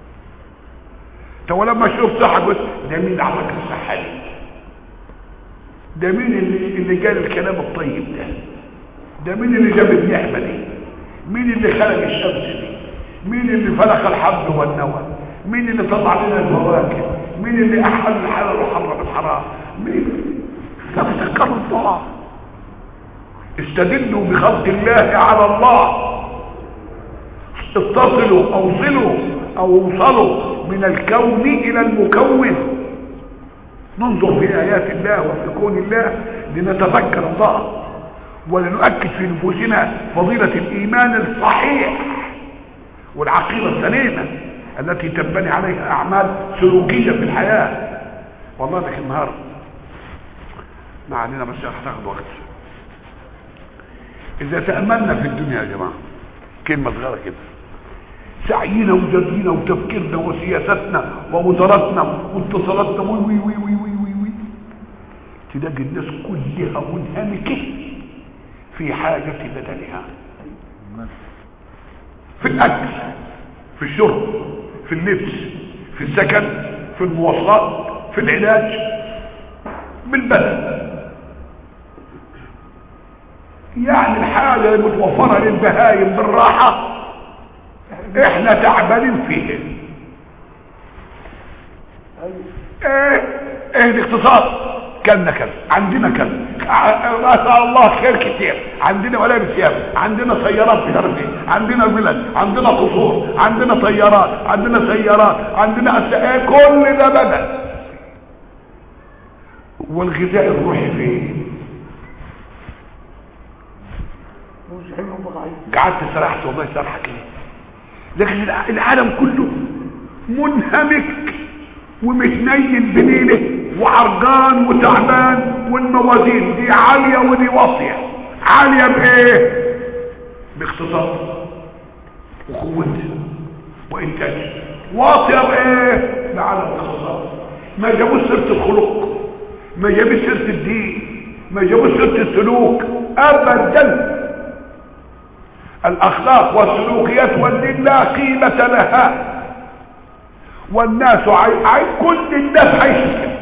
تو لما شوف صحة قلت ده مين عطاك الصحة دي ده مين اللي اللي قال الكلام الطيب ده ده مين اللي جاب النعمة دي مين اللي خلق الشمس دي مين اللي فلق الحب والنوى مين اللي طلع لنا الفواكه مين اللي احل الحلال وحرم الحرام مين تفتكر الله استدلوا بخلق الله على الله اتصلوا اوصلوا او اوصلوا من الكون الى المكون ننظر في ايات الله وفي كون الله لنتذكر الله ولنؤكد في نفوسنا فضيلة الايمان الصحيح والعقيدة السليمة التي تنبني عليها اعمال سلوكية في الحياة والله لك النهار ما علينا بس هتاخد وقت اذا تأملنا في الدنيا يا جماعة كلمة صغيرة كده سعينا وجدينا وتفكيرنا وسياستنا ومداراتنا واتصالاتنا وي وي وي وي وي وي وي تلاقي الناس كلها منهمكة في حاجة بدنها في الأكل في الشرب في اللبس في السكن في المواصلات في العلاج بالبدن يعني الحاجة المتوفرة للبهايم بالراحة احنا تعبانين فيه ايه ايه الاقتصاد كلنا كذا عندنا كذا ما شاء الله خير كتير عندنا ولا بثياب عندنا سيارات مش عارف ايه عندنا بلد عندنا قصور عندنا طيارات عندنا سيارات عندنا أسئلة كل ده بدل والغذاء الروحي فين مش حلو ربك عايز قعدت سرحت والله سرحة كده لكن الع- العالم كله منهمك ومتنيل بنيله وعرقان وتعبان والموازين دي عالية ودي واطية عالية بايه باقتصاد وقوة وانتاج واطية بايه بعدم اقتصاد ما جابوش سيرة الخلق ما جابوش سيرة الدين ما جابوش سيرة السلوك ابدا الاخلاق والسلوكيات والدين لا قيمة لها والناس عي... عي... كل الناس عايشة كده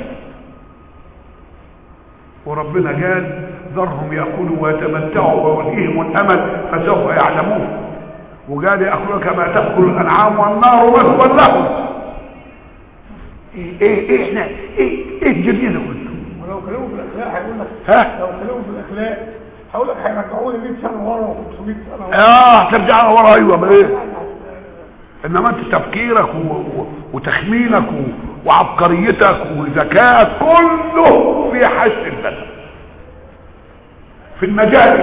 وربنا قال ذرهم يأكلوا ويتمتعوا ويلهيهم الأمل فسوف يعلمون وقال يأكلوا كما تأكل الأنعام والنار مثوى لهم ايه ايه ايه احنا ايه ايه الجميل ده كله ولو كلموا في الاخلاق هيقول لك ها؟ لو كلموا في الاخلاق هقول لك هيرجعوني 100 سنه ورا و500 سنه ورا اه ترجع ورا ايوه ما ايه انما انت تفكيرك و... و... وتخمينك و... وعبقريتك وذكائك كله في حس البدن في المجال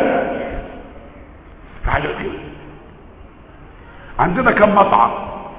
في حاجه كده عندنا كم مطعم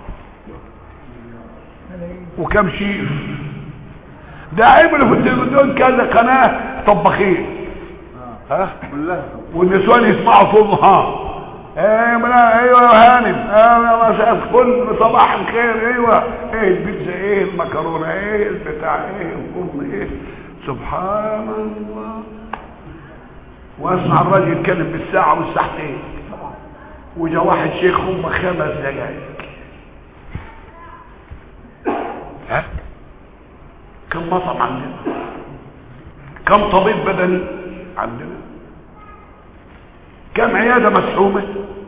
وكم شيف ده عملوا في التلفزيون كذا قناه طباخين ها كلها والنسوان يسمعوا طول النهار ايه ملا ايوه يا هانم ايوه يا مساء الفل صباح الخير ايوه ايه البيتزا ايه المكرونه ايه البتاع ايه الفرن ايه سبحان الله واسمع الراجل يتكلم بالساعه والساعتين وجا واحد شيخ هم خمس دقايق ها كم مطعم عندنا كم طبيب بدني عندنا كم عيادة مسحومة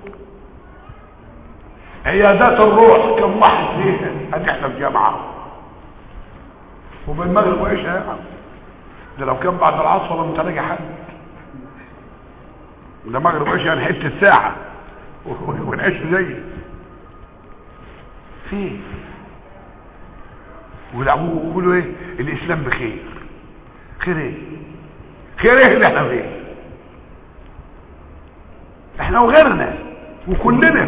عيادات الروح كم واحد فيها ادي احنا في جامعة وبالمغرب وايش يا عم ده لو كان بعد العصر لم تلاقي حد ده مغرب وايش يعني حتة ساعة ونعيش زي فين ويقولوا ايه الاسلام بخير خير ايه خير ايه اللي احنا فيه احنا وغيرنا وكلنا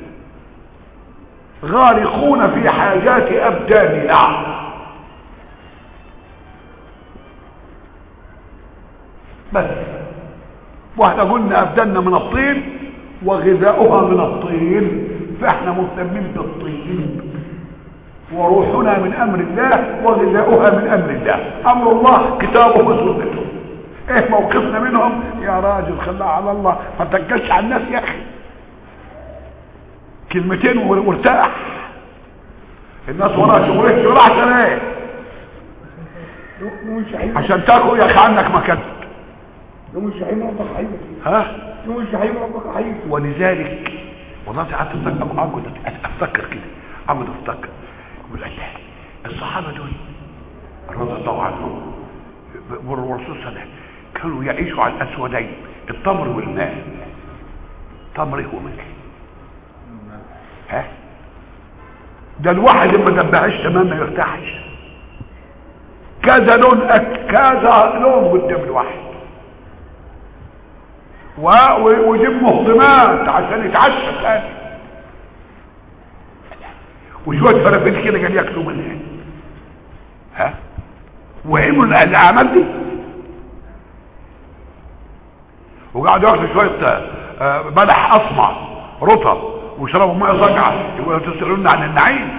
غارقون في حاجات ابداننا بس واحنا قلنا ابداننا من الطين وغذاؤها من الطين فاحنا مهتمين بالطين وروحنا من امر الله وغذاؤها من امر الله امر الله كتابه وسنته ايه موقفنا منهم يا راجل خليها على الله ما تنكش على الناس يا اخي كلمتين وارتاح الناس وراها شغلين شغل عشان ايه يوم الشحيم عشان تاكل يا اخي عنك ما كنت يوم الشحيم ربك عايزك ها يوم الشحيم ربك عايزك ولذلك والله قعدت افكر اقعد افتكر كده اقعد افتكر يقول الله الصحابه دول رضي الله عنهم والرسول صلى الله عليه وسلم كانوا يعيشوا على الاسودين التمر والماء تمر وملح ها ده الواحد لما دبهاش تمام ما يرتاحش كذا لون أك كذا لون قدام الواحد و... و... ويجيب مهضمات عشان يتعشى تاني وشويه فرافيل كده قال ياكلوا منها ها وعملوا الاعمال دي وقعدوا ياكلوا شويه آه، بلح اصمع رطب ويشربوا ميه صقعه يقولوا تسالون عن النعيم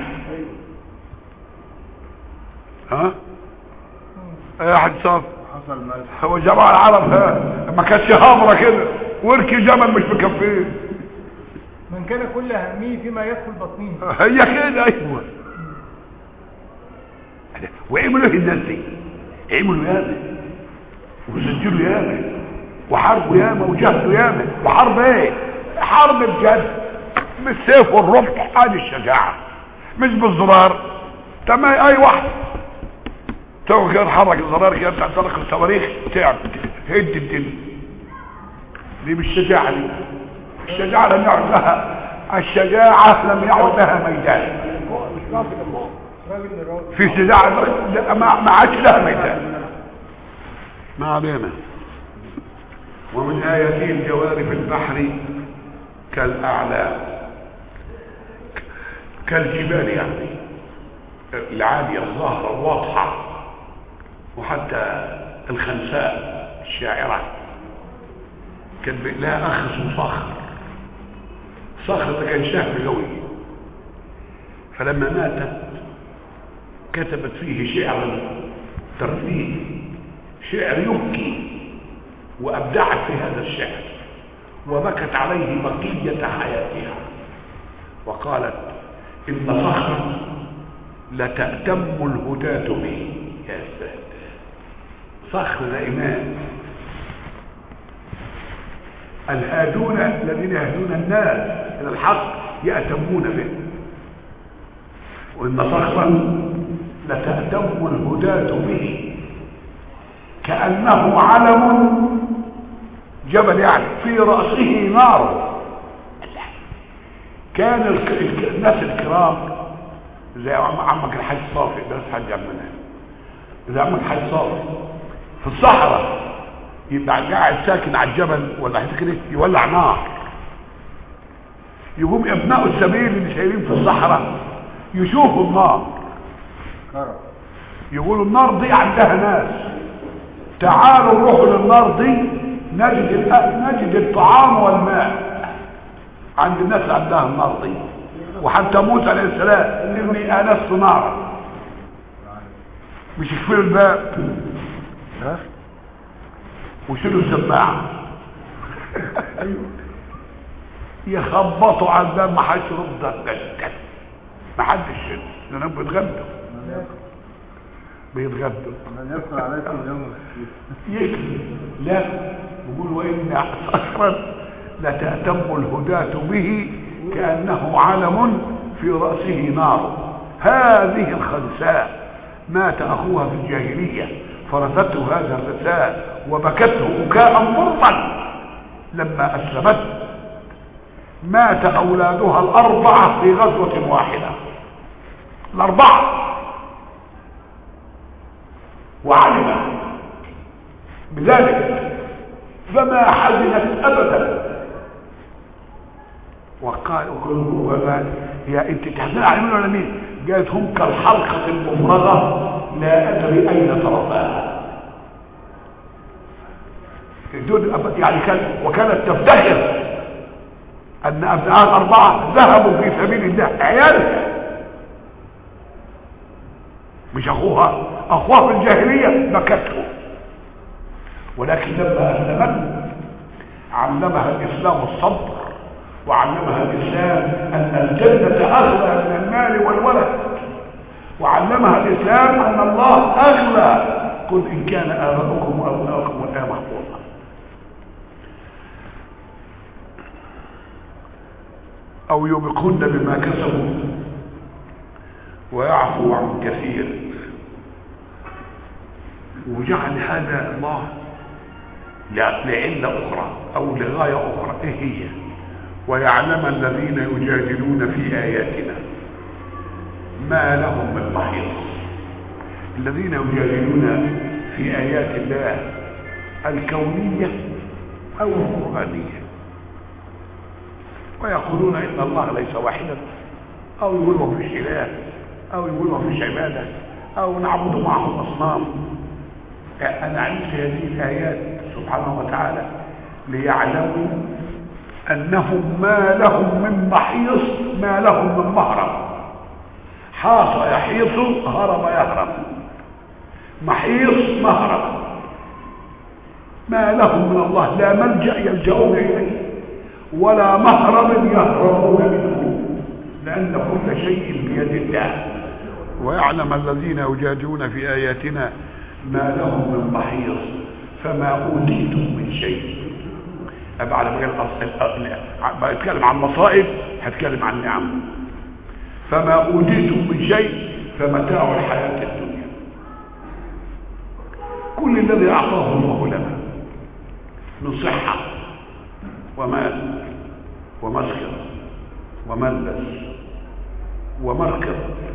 ها ايه يا حاج صاف حصل ملح هو جماعة العرب ها ما كانتش هامرة كده وركي جمل مش مكفيه من كان كل همه فيما يدخل بطنه هي كده ايوه وعملوا ايه الناس دي عملوا ياما وسجلوا ياما وحاربوا ياما وجهدوا ياما وحرب ايه حرب بجد بالسيف والرمح ادي الشجاعة مش بالزرار تمام اي واحد تو كده تحرك الزرار كده بتاع تطلق الصواريخ تعب هد الدنيا دي مش الشجاعة دي الشجاعة لم يعد لها الشجاعة لم يعد لها ميدان مش راجل الله راجل لراجل في شجاعة لا، ما ما عادش لها ميدان ما علينا ومن آياته الجوار في البحر كالأعلام كالجبال يعني العالية الظاهرة الواضحة وحتى الخنساء الشاعرة كان بي- لها أخ اسمه صخر صخر ده كان شهم قوي فلما ماتت كتبت فيه شعرا ترفيه شعر يبكي وأبدعت في هذا الشعر وبكت عليه بقية حياتها وقالت إن صخرا لتأتم الهداة به يا ساتر صخر ده إمام الهادون الذين يهدون الناس إلى الحق يأتمون به وإن صخرا لتأتم الهداة به كأنه علم جبل يعني في رأسه نار كان الك- الك- الناس الكرام زي عم- عمك الحاج صافي ده حاج عمنا زي عمك الحاج صافي في الصحراء يبقى قاعد ساكن على الجبل ولا حاجه كده يولع نار يقوم ابناء السبيل اللي شايلين في الصحراء يشوفوا النار كرم يقولوا النار دي عندها ناس تعالوا نروحوا للنار دي نجد الأ- نجد الطعام والماء عند الناس عندها النار دي وحتى موسى عليه السلام اني انست نارا مش يقفلوا الباب ها ويشيلوا السماعه يخبطوا على الباب ما حدش يرد ما حدش لانهم بيتغدوا بيتغدوا من يدخل عليكم يوم الخميس يكفي لا يقول وإن صخرا لتأتم الهداة به كأنه علم في رأسه نار هذه الخنساء مات أخوها في الجاهلية فرثته هذا الرثاء وبكته بكاء مرا لما أسلمت مات أولادها الأربعة في غزوة واحدة الأربعة وعلم بذلك فما حزنت ابدا وقال وقال يا انت تحزن على مين ولا مين قالت هم كالحلقة المفرغة لا ادري اين طرفاها دول أب- يعني كان وكانت تفتخر ان ابنائها الاربعة ذهبوا في سبيل الله عيالها مش اخوها اخوها في الجاهلية بكته ولكن لما اسلمت علمها الاسلام الصبر وعلمها الاسلام ان الجنة اغلى من المال والولد وعلمها الاسلام ان الله اغلى قل ان كان اباؤكم وابناؤكم والايه محفوظه او يوبقهن بما كسبوا ويعفو عن كثير وجعل هذا الله لا- لعلة أخرى أو لغاية أخرى إيه هي ويعلم الذين يجادلون في آياتنا ما لهم من محيص الذين يجادلون في آيات الله الكونية أو القرآنية ويقولون إن الله ليس واحدا أو يقولوا ما فيش إله أو يقولوا ما فيش عبادة أو نعبد معه الأصنام أنا عرفت هذه الآيات سبحانه وتعالى ليعلموا أنهم ما لهم من محيص ما لهم من مهرب حاص يحيص هرب يهرب محيص مهرب ما لهم من الله لا ملجأ يلجؤون إليه ولا مهرب يهربون منه لأن كل شيء بيد الله ويعلم الذين يجادلون في آياتنا ما لهم من محيص فما أوتيتم من شيء أبقى على مجال الأصل بتكلم عن مصائب هتكلم عن نعم فما أوتيتم من شيء فمتاع الحياة الدنيا كل الذي أعطاه الله لنا من صحة ومال ومسكن وملبس ومركب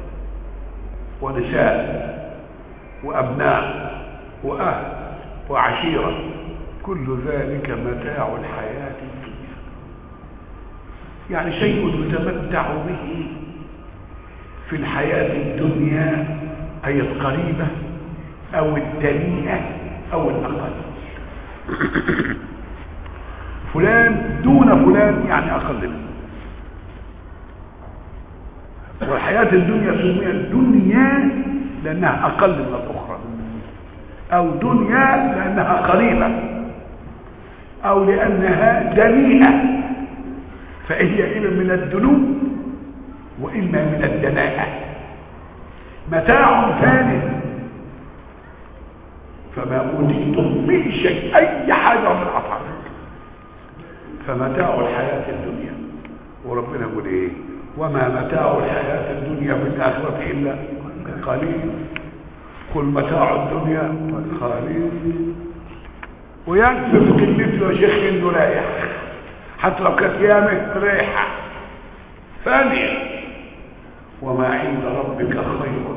ونساء وأبناء وأهل وعشيرة كل ذلك متاع الحياة الدنيا يعني شيء يتمتع به في الحياة الدنيا أي القريبة أو الدنيئة أو الأقل فلان دون فلان يعني أقل منه والحياة الدنيا سميت دنيا لأنها أقل من الأخرى أو دنيا لأنها قريبة أو لأنها دنيئة فهي إما من الدنو وإما من الدناءة متاع ثاني فما أوتيتم من شيء أي حاجة من أطعم فمتاع الحياة الدنيا وربنا يقول إيه وما متاع الحياة الدنيا في الآخرة إلا قليل قل متاع الدنيا قليل ويكفي في كلمته يا شيخ انه رايح حتى لو كانت يامه رايحه ثانيه وما عند ربك خير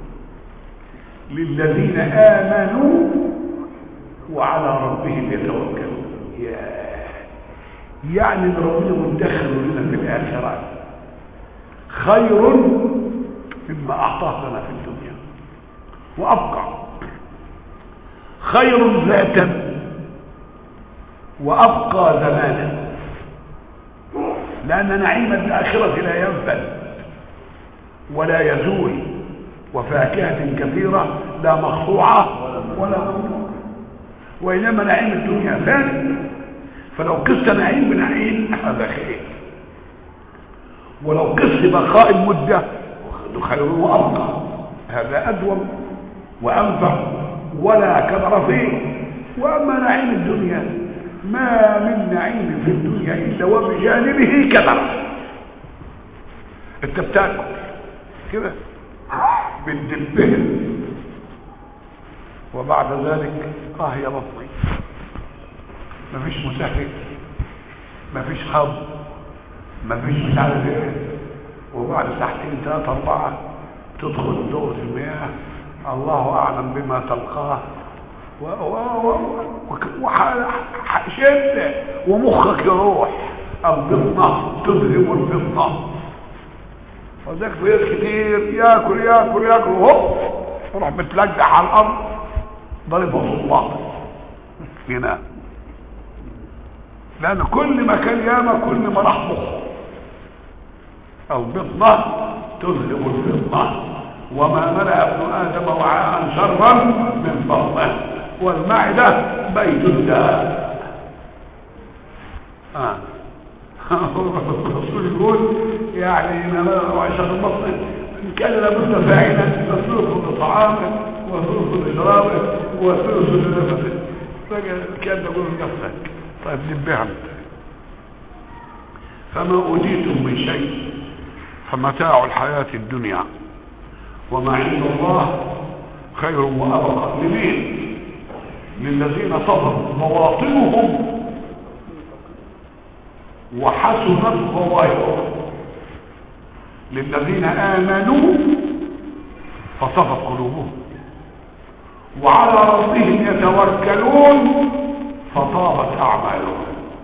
للذين امنوا وعلى ربهم يتوكلون يا يعني ان ربنا مدخل لنا في الاخره خير مما اعطاه لنا في الدنيا وابقى خير ذاتا وابقى زمانا لان نعيم الاخره لا ينفد ولا يزول وفاكهه كثيره لا مقطوعه ولا ممنوعه وانما نعيم الدنيا فاني فلو قست نعيم بنعيم هذا خير ولو قست بقاء المده خير وابقى هذا ادوم وانفع ولا كبر فيه واما نعيم الدنيا ما من نعيم في الدنيا الا وبجانبه كبر انت بتاكل كده بتدبهم وبعد ذلك اه يا بطني مفيش مسهل مفيش خب مفيش مش عارف ايه وبعد ساعتين ثلاثة أربعة تدخل دورة المياه الله أعلم بما تلقاه و... و... و... وح... شدة ومخك يروح البطنة تذهب البطنة وذاك في ناس كتير ياكل ياكل ياكل وهوب يروح متلجح على الأرض ضربه الله ينام لأن كل ما كان ياما كل ما راح مخه البطنة تذهب البطنة وما ملأ ابن آدم وعاء شرا من بطنه والمعدة بيت الداء آه. الرسول يقول يعني انما عشان البطن ان كان لابد فاعلا فثلث لطعامه وثلث لشرابه وثلث لنفسه كان تقول لنفسك طيب نبهها فما اوتيتم من شيء فمتاع الحياة الدنيا وما عند الله خير وأبقى لمين للذين صبروا مواطنهم وحسنت ظواهرهم للذين آمنوا فصفت قلوبهم وعلى ربهم يتوكلون فطابت أعمالهم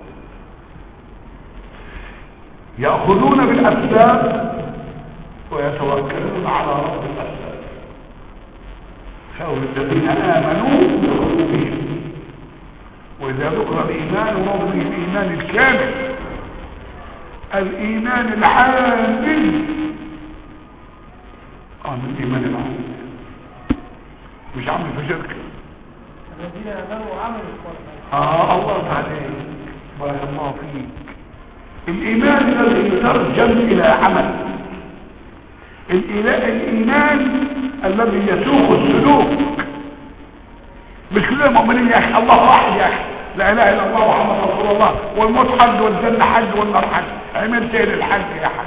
يأخذون بالأسباب ويتوكلون على رب الأسباب فأولي الذين آمنوا بقلوبهم وإذا ذكر الإيمان مرضي الإيمان الكامل الإيمان العامل آه من الإيمان العامل مش عامل في شركة الذين امنوا وعملوا الصالحات آه الله عليك بارك الله فيك الإيمان الذي يترجم إلى عمل الإله- الإيمان الذي يسوق السلوك مش كلنا مؤمنين يا أخي الله واحد يا أخي لا إله إلا الله محمد رسول الله والموت حج والجنة حج والنار حج عملت إيه للحج يا حج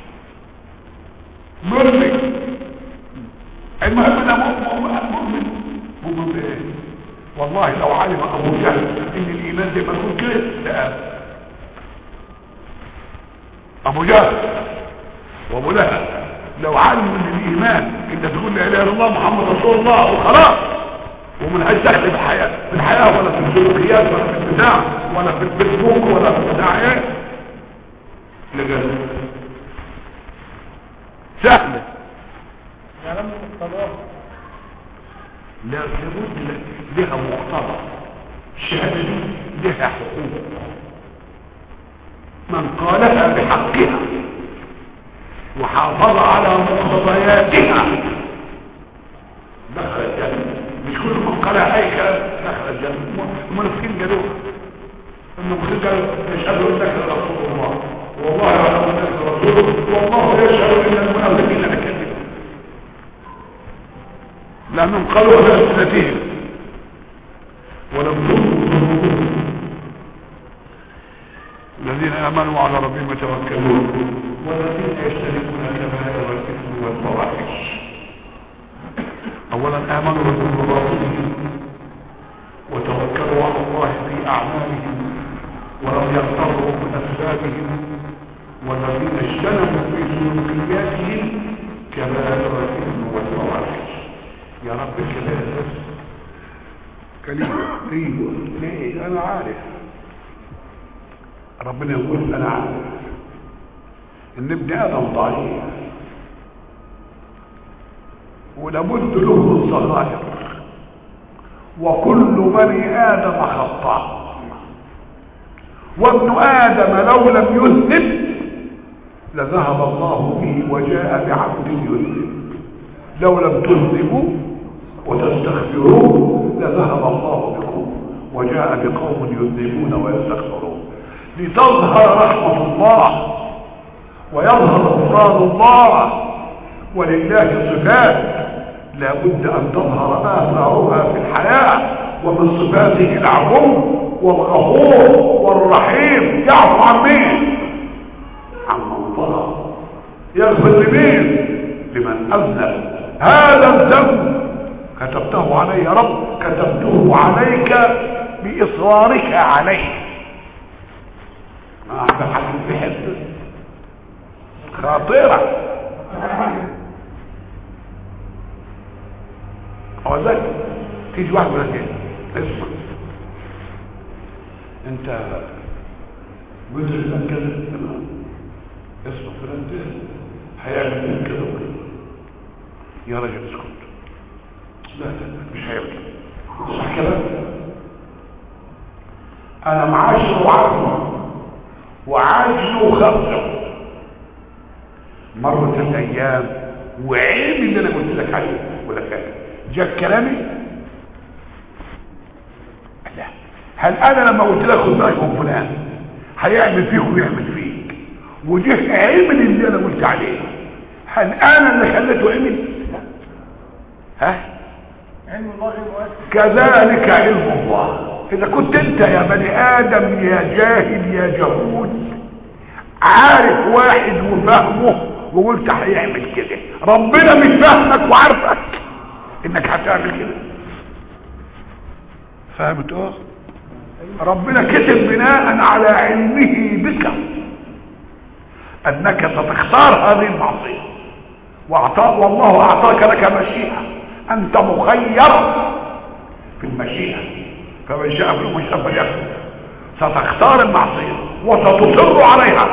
مرمي المهم أنا مؤمن مؤمن مؤمن بإيه والله لو علم أبو جهل إن الإيمان زي ما نقول كده لا أبو جهل وأبو لهب لو علم ان الايمان انت تقول لا اله الا الله محمد رسول الله وخلاص ومن دخل في الحياه في الحياه ولا في السلوكيات ولا في البتاع ولا في الفيسبوك ولا في البتاع ايه لجل سهله يعلموا مقتضاه لا لابد لها مقتضى الشهاده دي لها حقوق من قالها بحقها وحافظ على مقتضياتها دخل الجنة مش كل من قال اي كلام دخل الجنة المنافقين قالوا المنافقين قالوا يشهد انك رسول الله والله يعلم انك رسول والله يشهد ان المنافقين لكذبون لانهم قالوا على السنتهم ولم تؤمنوا الذين امنوا على ربهم يتوكلون والذين يجتنبون كبائر الاثم والفواحش اولا امنوا برسولهم وتوكلوا على الله في اعمالهم ولم يغتروا باسبابهم والذين اجتنبوا في سلوكياتهم كبائر الاثم والفواحش يا رب الكبائر بس كلمه ايوه ليه انا عارف ربنا يقول انا عارف ان ابن ادم ضعيف ولابد له الصغائر وكل بني ادم خطاء وابن ادم لو لم يذنب لذهب الله به وجاء بعبد يذنب لو لم تذنبوا وتستغفروا لذهب الله بكم وجاء بقوم يذنبون ويستغفرون لتظهر رحمه الله ويظهر غفران الله ولله صفات لا بد ان تظهر اثارها في الحياه ومن صفاته العفو والغفور والرحيم يعفو عن مين عمن ظلم يغفر لمين لمن اذنب هذا الذنب كتبته علي يا رب كتبته عليك باصرارك عليه ما احد حد بحب خاطرة هو ذلك تيجي واحد يقول لك ايه اسمع انت قلت لك كذا تمام اسمع فلان ده هيعمل منك كذا وكذا يا راجل اسكت لا لا لا مش هيعمل كده صح كده انا معاشر وعارفه وعاجله وخبره مرت الايام وعيب اللي انا قلت لك عليه ولا فاكر جاء كلامي لا هل انا لما قلت لك خد بالك من فلان هيعمل فيك ويعمل فيك وجه عمل اللي انا قلت عليه هل انا اللي خليته عمل ها علم الله غير مؤثر كذلك علم الله اذا كنت انت يا بني ادم يا جاهل يا جهول عارف واحد وفهمه وقلت هيعمل كده ربنا مش فاهمك وعارفك انك هتعمل كده فهمت اه ربنا كتب بناء على علمه بك انك ستختار هذه المعصيه واعطاك والله اعطاك لك مشيئه انت مخير في المشيئه فمن شاء فمن شاء فليكفر ستختار المعصيه وستصر عليها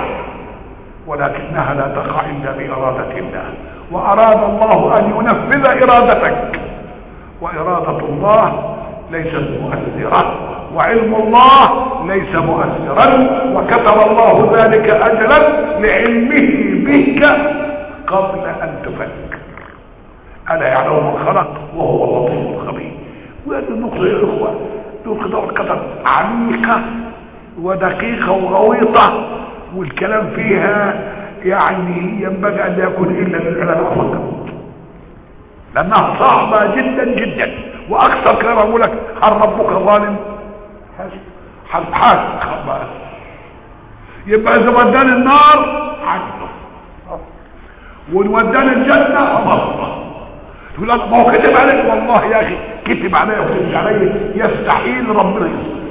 ولكنها لا تقع الا باراده الله واراد الله ان ينفذ ارادتك واراده الله ليست مؤثره وعلم الله ليس مؤثرا وكتب الله ذلك اجلا لعلمه بك قبل ان تفكر الا يعلم من خلق وهو اللطيف الخبير وهذه النقطه يا اخوه نقطه القدر عميقه ودقيقه وغويطه والكلام فيها يعني ينبغي ان لا يكون الا للعلماء فقط لانها صعبه جدا جدا واكثر كلام اقول لك هل ربك ظالم حاسب حاسب خلاص يبقى اذا وداني النار عدله وان وداني الجنه امره تقول لك ما هو كتب عليك والله يا اخي كتب عليا وكتب علي يستحيل ربنا يظلم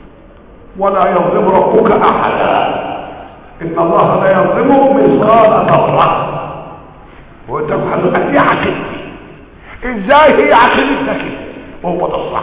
ولا يظلم ربك احدا ان الله لا يظلم مثقال ذره وانت محل دي عقيدتي ازاي هي عقيدتك وهو ده الصح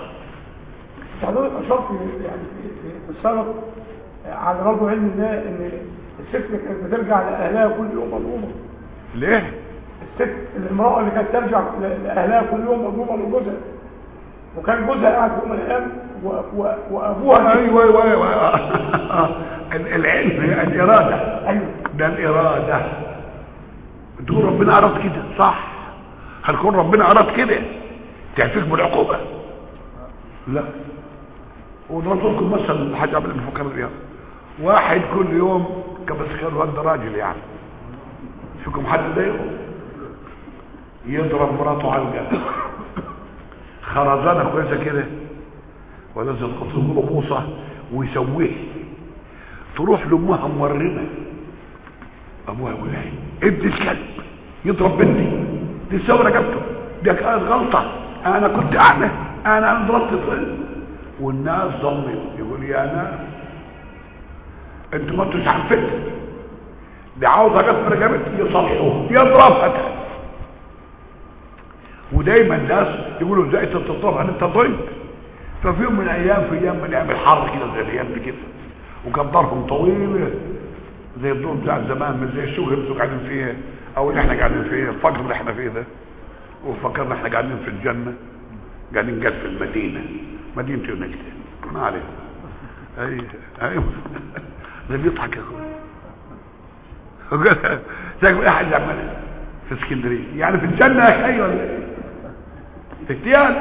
حضرتك اشرت يعني في- في- في السبب على برضه علم الله ان الست كانت بترجع لاهلها كل يوم مظلومه ليه الست الامراه اللي كانت ترجع ل- لاهلها كل يوم مظلومه لجوزها وكان جوزها قاعد في يوم من الايام و- و- وابوها ايوه ايوه ايوه ال- العلم الاراده ايوه ده الاراده تقول ربنا اراد كده صح هل يكون ربنا اراد كده تعفيك بالعقوبه لا ونرسلكم مثلا الحاج عبد الله بن الرياض واحد كل يوم كبس كان وقت راجل يعني فيكم حد ضايقه يضرب مراته على الجنب خرزانه كويسه كده ونزل قصير بوصه ويسويه تروح لامها مورمه ابوها يقول لها ابن الكلب يضرب بنتي دي سوى رقبته دي كانت غلطه انا كنت اعمى انا ضربت طفل والناس ظلموا يقول يا ناس انتوا ما انتوش عارفين دي عاوزه قص رقبتي يصلحوها يضربها تاني ودايما الناس يقولوا ازاي انت بتضرب انت ضرب ففي يوم من الايام في ايام من ايام الحر كده زي الايام دي كده وكان ضربهم طويله زي الدور بتاع زمان مش زي الشغل اللي انتوا قاعدين فيه او اللي احنا قاعدين فيه الفقر اللي احنا فيه ده وفكرنا احنا قاعدين في الجنه قاعدين قاعد في المدينه مدينه يونكت ما علينا اي ايوه ده بيضحك يا اخويا وقال شايف ايه حاجه عملها في اسكندريه يعني في الجنه يا اخي ولا ايه اغتيال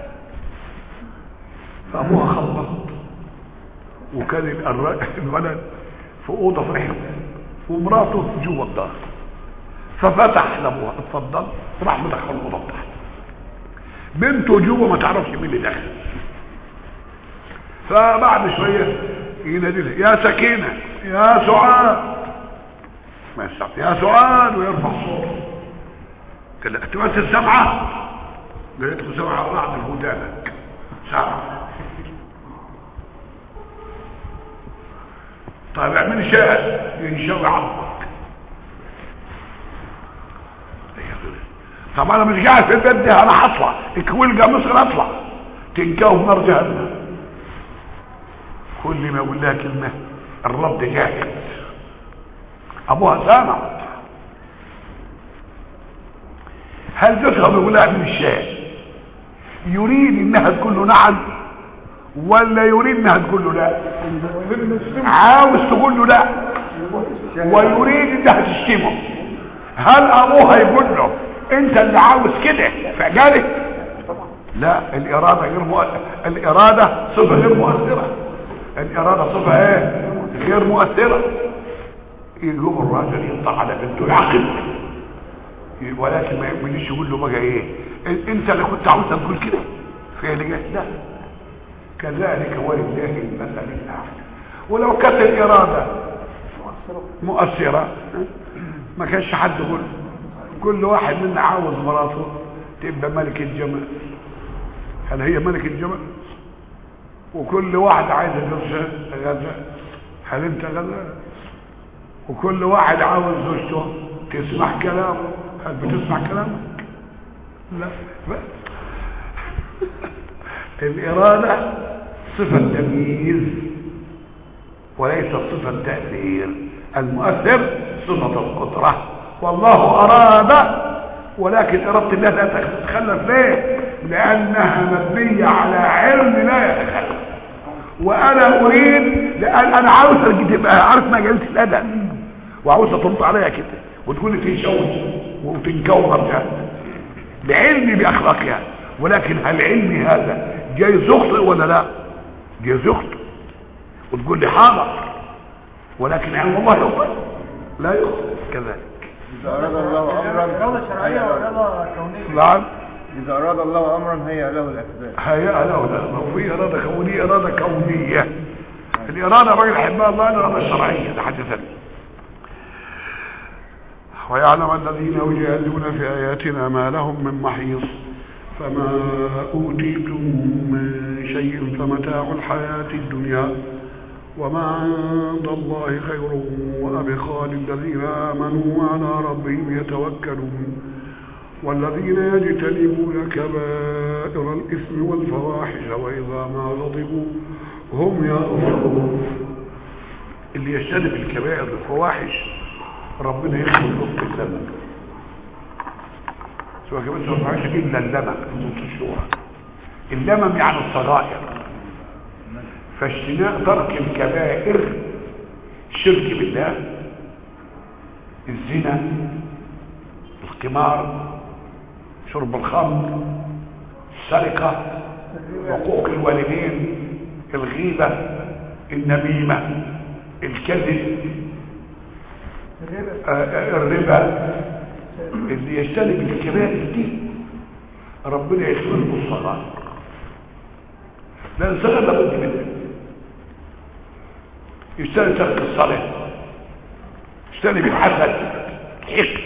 فابوها خبط وكان الر- الولد في اوضه في رحله ومراته جوه الدار ففتح لابوها اتفضل راح مدخل الاوضه بتاعته بنته جوه ما تعرفش مين اللي دخل فبعد شويه ينادي لها يا سكينه يا سعاد ما يستطيع يا سعاد ويرفع صوته قال لها انت بس السمعه قالت له سمعه بعد الهدانك سمعه طيب اعمل شاهد ينشوي عظمك طب انا مش قاعد في البيت ده انا هطلع الكويل جا مصر اطلع تنكاه في نار جهنم كل ما يقول لها كلمه الرد جاهز ابوها سامع هل جوزها بيقول لها من الشاي يريد انها تقول له نعم ولا يريد انها تقول له لا عاوز تقول له لا ويريد انها تشتمه هل ابوها يقول له انت اللي عاوز كده فقالت لا الاراده غير مؤثره الاراده صفه غير مؤثره الاراده صفه ايه غير مؤثره يقوم الراجل يطلع على بنته يعاقب ولكن ما يقوليش يقول له بقى ايه انت اللي كنت عاوز تقول كده فعل جه لا كذلك ولله المثل الاعلى ولو كانت الاراده مؤثره ما كانش حد يقول كل واحد منا عاوز مراته تبقى ملك الجمال هل هي ملك الجمال وكل واحد عايز غزة غزة هل انت غزة وكل واحد عاوز زوجته تسمع كلامه هل بتسمع كلامك لا ب- الإرادة صفة تمييز وليست صفة تأثير المؤثر صفة القدرة والله أراد ولكن إرادة الله لا تتخلف ليه لأنها مبنية على علم لا يتخلف وأنا أريد لأن أنا عاوز تبقى عارف مجالس الأدب وعاوز ترد عليا كده وتقول لي تنشوش وتنكور جهد بعلمي بأخلاقها ولكن هل علمي هذا جايز يخطئ ولا لا جايز يخطئ وتقول لي حاضر ولكن علم الله يخطئ لا يخطئ كذلك إذا أراد الله أمرا إرادة شرعية هيأ له. وإرادة كونية نعم إذا أراد الله أمرا هيأ له الأسباب هيا له لا لو في إرادة كونية إرادة كونية الإرادة بقى يحبها الله الإرادة الشرعية ده حاجة ثانية ويعلم الذين يجادلون في آياتنا ما لهم من محيص فما أوتيتم من شيء فمتاع الحياة الدنيا وما عند الله خير وأبقى للذين آمنوا وعلى ربهم يتوكلون والذين يجتنبون كبائر الإثم والفواحش وإذا ما غضبوا هم يغفرون اللي يجتنب الكبائر والفواحش ربنا يخلق نص الزمن سواء كمان سواء فواحش إلا اللمم في نص الشورى اللمم يعني الصغائر فاجتناء ترك الكبائر الشرك بالله الزنا القمار شرب الخمر السرقة حقوق الوالدين الغيبة النميمة الكذب آه، آه، الربا اللي يجتنب الكبائر دي ربنا يغفر له الصغائر لان الصغائر لابد منها يجتنب ترك الصلاة يجتنب الحسد الحقد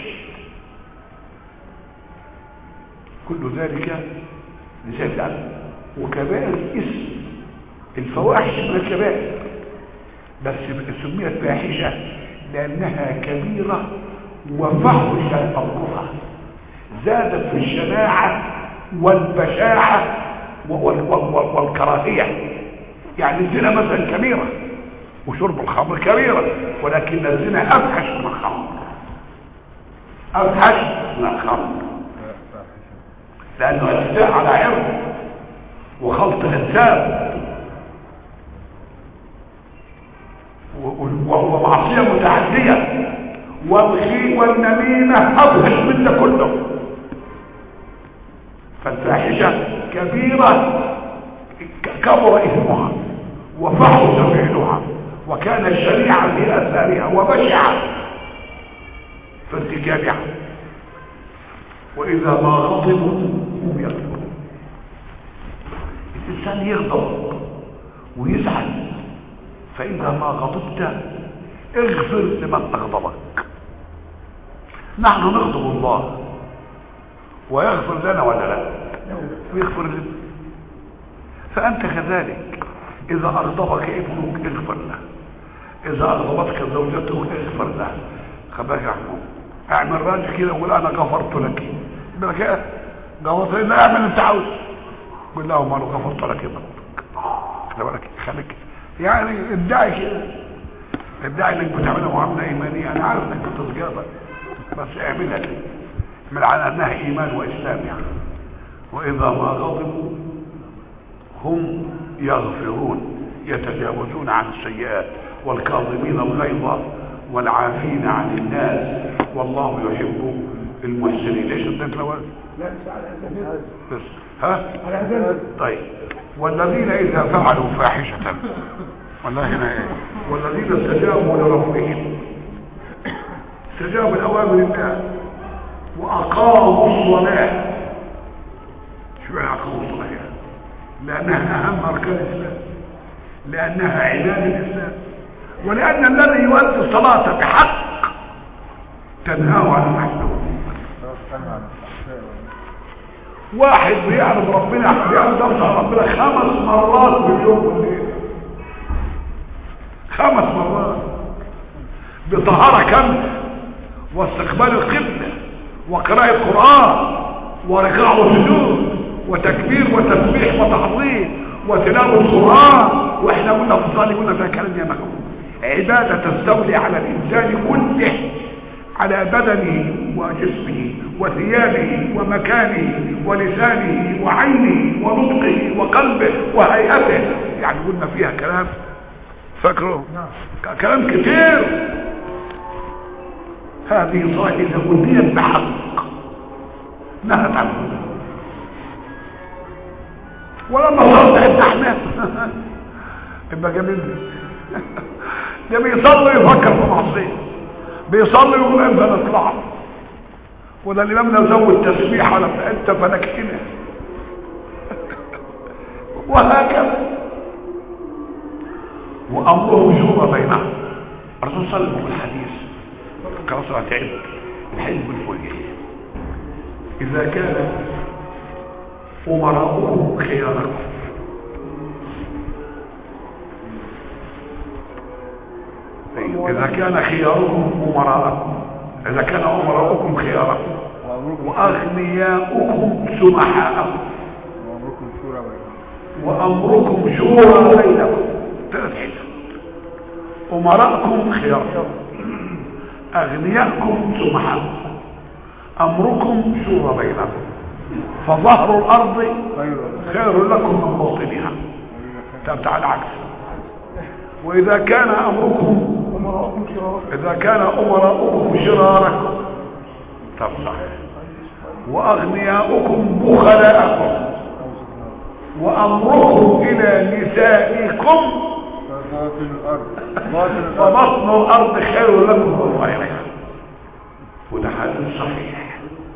كل ذلك لسان العبد وكبائر الاسم الفواحش من الكبائر بس سميت فاحشة لأنها كبيرة وفحشة الكفر زادت في الشناعة والبشاعة وال- وال- وال- والكراهية يعني الزنا مثلا كبيرة وشرب الخمر كبيرة ولكن الزنا أفحش من الخمر أفحش من الخمر لأنه اعتداء على عرض وخلط الإنسان و- وهو معصية متعدية والغي والنميمة أفحش من ده كله فالفاحشة كبيرة ك- كبر إثمها وفحش فعلها وكان شريعا في أثارها وبشعا في ارتكابها وإذا ما غضبوا هم يغضبون الإنسان يغضب ويزعل فإذا ما غضبت اغفر لمن أغضبك نحن نغضب الله ويغفر لنا ولا لا ويغفر لنا فأنت كذلك إذا أغضبك ابنك اغفر له إذا أغضبتك زوجتك اغفر له خباك يا محمود اعمل راجل كده وقول أنا غفرت لك يقول لك ايه غفرت لك لا اعمل اللي انت عاوزه قول له ما غفرت لك يا ابنك خلي بالك خليك يعني ادعي كده ادعي انك بتعملها معامله ايمانيه انا عارف انك بتتجابر بس اعملها كده اعمل على انها ايمان واسلام يعني واذا ما غضبوا هم يغفرون يتجاوزون عن السيئات والكاظمين الغيظ والعافين عن الناس والله يحب المحسنين ليش اديت لو لا مش على هذا بس ها على هذا طيب والذين اذا فعلوا فاحشة والله هنا ايه والذين استجابوا لربهم استجابوا لاوامر الله واقاموا الصلاة شو يعني اقاموا الصلاة يعني لانها اهم اركان الاسلام لانها عماد الاسلام ولان الذي يؤدي الصلاة بحق تنهاه عن المحلول واحد بيعرض ربنا بيعرض نفسه على ربنا خمس مرات في اليوم والليل خمس مرات بطهارة كاملة واستقبال القبلة وقراءة قرآن وركاع وسجود وتكبير وتسبيح وتعظيم وتلاوة القرآن واحنا قلنا في الصلاة قلنا فيها كلام يا مكون عبادة تستولي على الإنسان كله على بدنه وجسمه وثيابه ومكانه ولسانه وعينه ونطقه وقلبه وهيئته يعني قلنا فيها كلام فاكره ك- كلام كتير هذه صاحبة بنيت بحق نهت عنه ولما صلت عند احنا يبقى جميل ده بيصلي يفكر في معصيه بيصلي ويقول امتى نطلع وده الامام زود تسبيح على انت فلكتنا وهكذا وامره شورى بينهم الرسول صلى الله عليه وسلم في الحديث كما صلى تعب الحزب الفلكي اذا كان امراؤكم خياركم إذا كان خياركم أمراءكم إذا كان أمراؤكم خياركم وأمركم وأغنياؤكم سمحاءكم وأمركم شورى بينكم وأمركم شورى بينكم ثلاث حتت أمراءكم خياركم أغنياءكم سمحاءكم أمركم شورى بينكم فظهر الأرض خير خير لكم من باطنها طب تعال عكس وإذا كان أمركم أمراءكم شرارا إذا كان أمراؤكم شراركم طب صحيح وأغنياؤكم بخلاءكم وأمركم إلى نسائكم باطن الأرض باطن الأرض فبطن الأرض خير لكم من غيرها وده حديث صحيح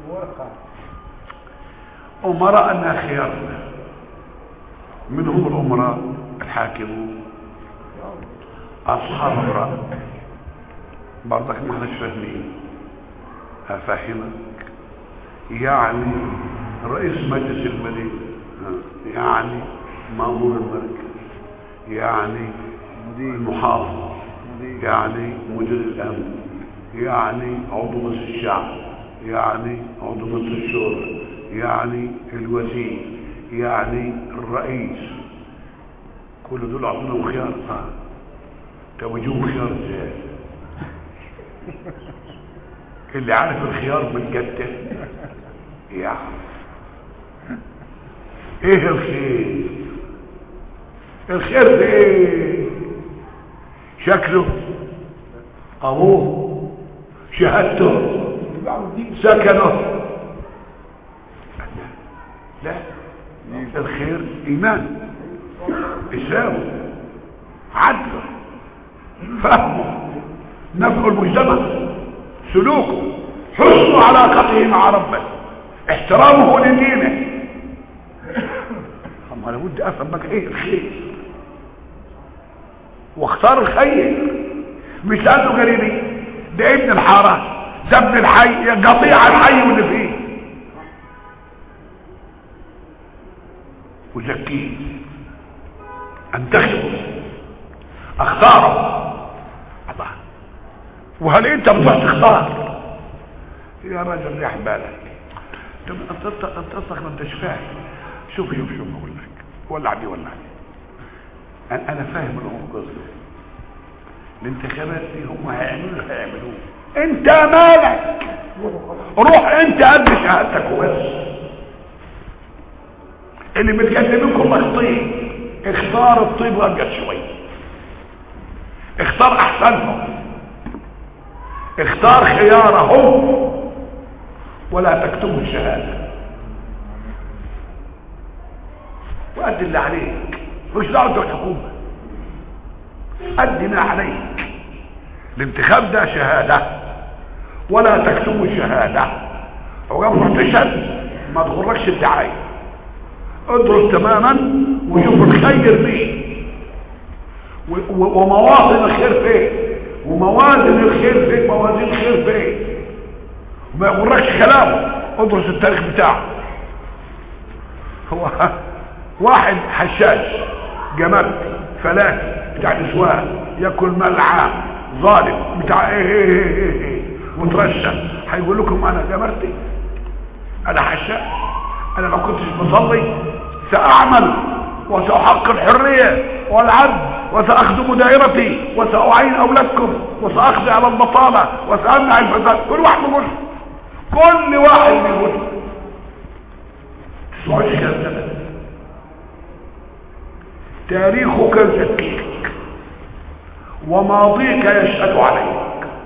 أمراءنا خيارنا من هم الأمراء الحاكمون أصحاب الرأي برضك ما احناش فاهمين هفهمك يعني رئيس مجلس المدينة يعني مأمور المركز يعني مدير المحافظ مدير يعني مدير الأمن يعني عضو مجلس الشعب يعني عضو مجلس الشورى يعني الوزير يعني الرئيس كل دول عطيناهم خيار اه طب يجيبوا خيار ازاي اللي عارف الخيار من جده يعرف ايه الخير الخير في ايه شكله ابوه شهادته سكنه لا الخير ايمان اسلام عدل فهمه نفع المجتمع سلوكه حسن علاقته مع ربه احترامه لدينه اما لابد افهم بقى ايه الخير واختار الخير مش لانه قريبي ده ابن الحاره ده ابن الحي قطيع الحي واللي فيه وزكيه انتخبه اختاره الله وهل انت بتروح تختار يا راجل ريح بالك طب انت انت انت اصلك ما انتش فاهم شوف شوف شوف بقول لك ولع دي ولع دي انا انا فاهم الامور قصده الانتخابات دي هم هيعملوا اللي هيعملوه انت مالك روح انت قد شهادتك وبس اللي بتكلمكم لك طيب اختار الطيب وابيض شويه اختار احسنهم اختار خيارهم ولا تكتموا الشهاده وأد اللي عليك مش دعوة الحكومة أد ما عليك الانتخاب ده شهادة ولا تكتموا الشهادة وقبل تشهد ما تغركش الدعاية ادرس تماما وشوف الخير فيه و- و- ومواطن الخير فين وموازن الخير فين موازين الخير فين وما يغركش كلامه ادرس التاريخ بتاعه هو واحد حشاش جمال فلاتي بتاع نسوان ياكل مال عام ظالم بتاع ايه ايه ايه ايه, إيه. مترشح هيقول لكم انا جمرتي انا حشاش انا ما كنتش بصلي ساعمل وساحقق الحريه والعدل وساخدم دائرتي وساعين اولادكم وساقضي على البطاله وسامنع الفساد كل واحد بيقول كل واحد بيقول تسمعوش كلام ده تاريخك يزكيك وماضيك يشهد عليك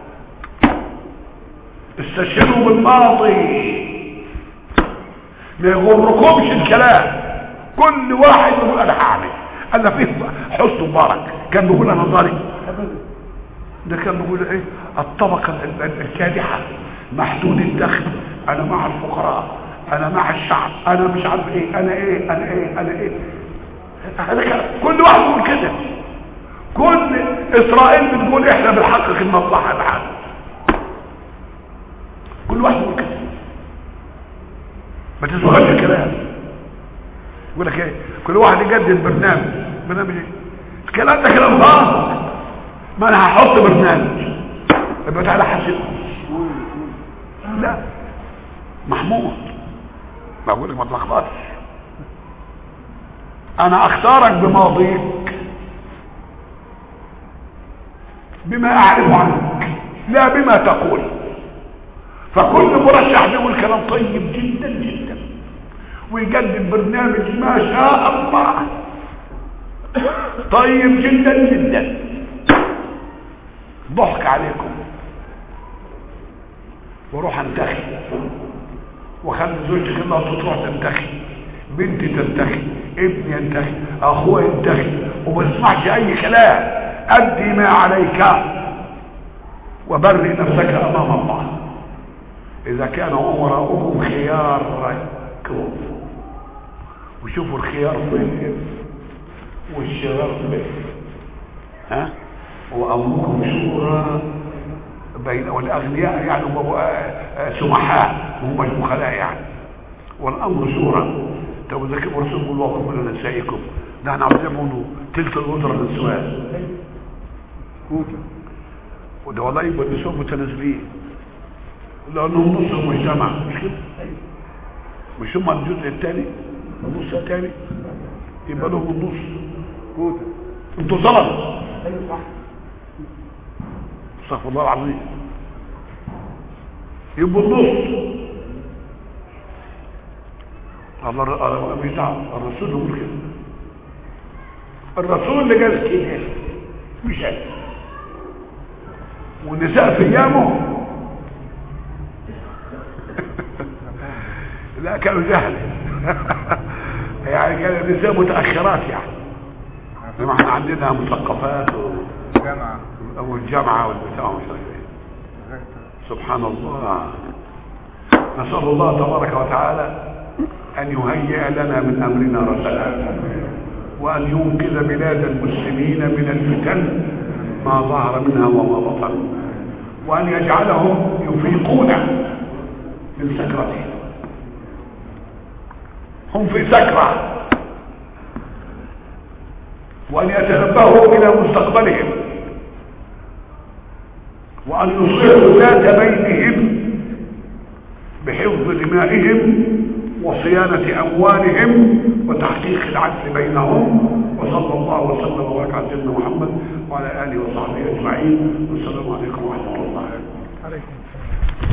استشهدوا بالماضي ما يغركمش الكلام كل واحد يقول انا هعمل انا فيه حسن مبارك كان بيقول انا ظالم ده كان بيقول ايه الطبقه ال- ال- الكادحه محدود الدخل انا مع الفقراء انا مع الشعب انا مش عارف ايه انا ايه انا ايه انا ايه هذا كلام. كل واحد يقول كده كل اسرائيل بتقول احنا بنحقق المصلحه العامه كل واحد يقول كده ما تسمعش الكلام يقول لك ايه كل واحد يجدد برنامج برنامج ايه الكلام ده كلام غلط ما انا هحط برنامج يبقى تعالى حاسب لا محمود ما بقول لك ما تلخبطش انا اختارك بماضيك بما اعرف عنك لا بما تقول فكل مرشح بيقول كلام طيب جدا جدا ويقدم برنامج ما شاء الله طيب جدا جدا ضحك عليكم وروح انتخي وخلي زوجتك الله تروح تنتخي بنتي تنتخي ابني ينتخي اخوه ينتخي وما تسمعش اي كلام ادي ما عليك وبرئ نفسك امام الله اذا كان امراؤكم خياركم وشوفوا الخيار فين والشرار فين ها وامركم شورى بين والاغنياء يعني هم سمحاء هم البخلاء يعني والامر شورى طب اذا كان الرسول يقول واقف من نسائكم ده احنا عاوزين نقول تلك الاسره للسؤال كوتا وده والله يبقى النساء متنازلين لانهم نص المجتمع مش كده مش هم الجزء الثاني النص الثاني يبقى لهم النص كوتا انتوا ظلم ايوه صح استغفر الله العظيم يبقوا النص الله الله مش دعوه الرسول يقول كده الرسول اللي قال كده مش انا والنساء في ايامه لا كانوا جهل يعني كان النساء متاخرات يعني زي ما احنا عندنا مثقفات و... جامعة والجامعه والبتاع ومش عارف ايه سبحان الله نسأل الله تبارك وتعالى أن يهيئ لنا من أمرنا رشدا وأن ينقذ بلاد المسلمين من الفتن ما ظهر منها وما بطن وأن يجعلهم يفيقون من سكرتهم هم في سكرة وأن يتنبهوا إلى مستقبلهم وأن يصلحوا ذات بينهم بحفظ دمائهم وصيانة أموالهم وتحقيق العدل بينهم وصلى الله وسلم وبارك على سيدنا محمد وعلى آله وصحبه أجمعين والسلام عليكم ورحمة الله عليكم السلام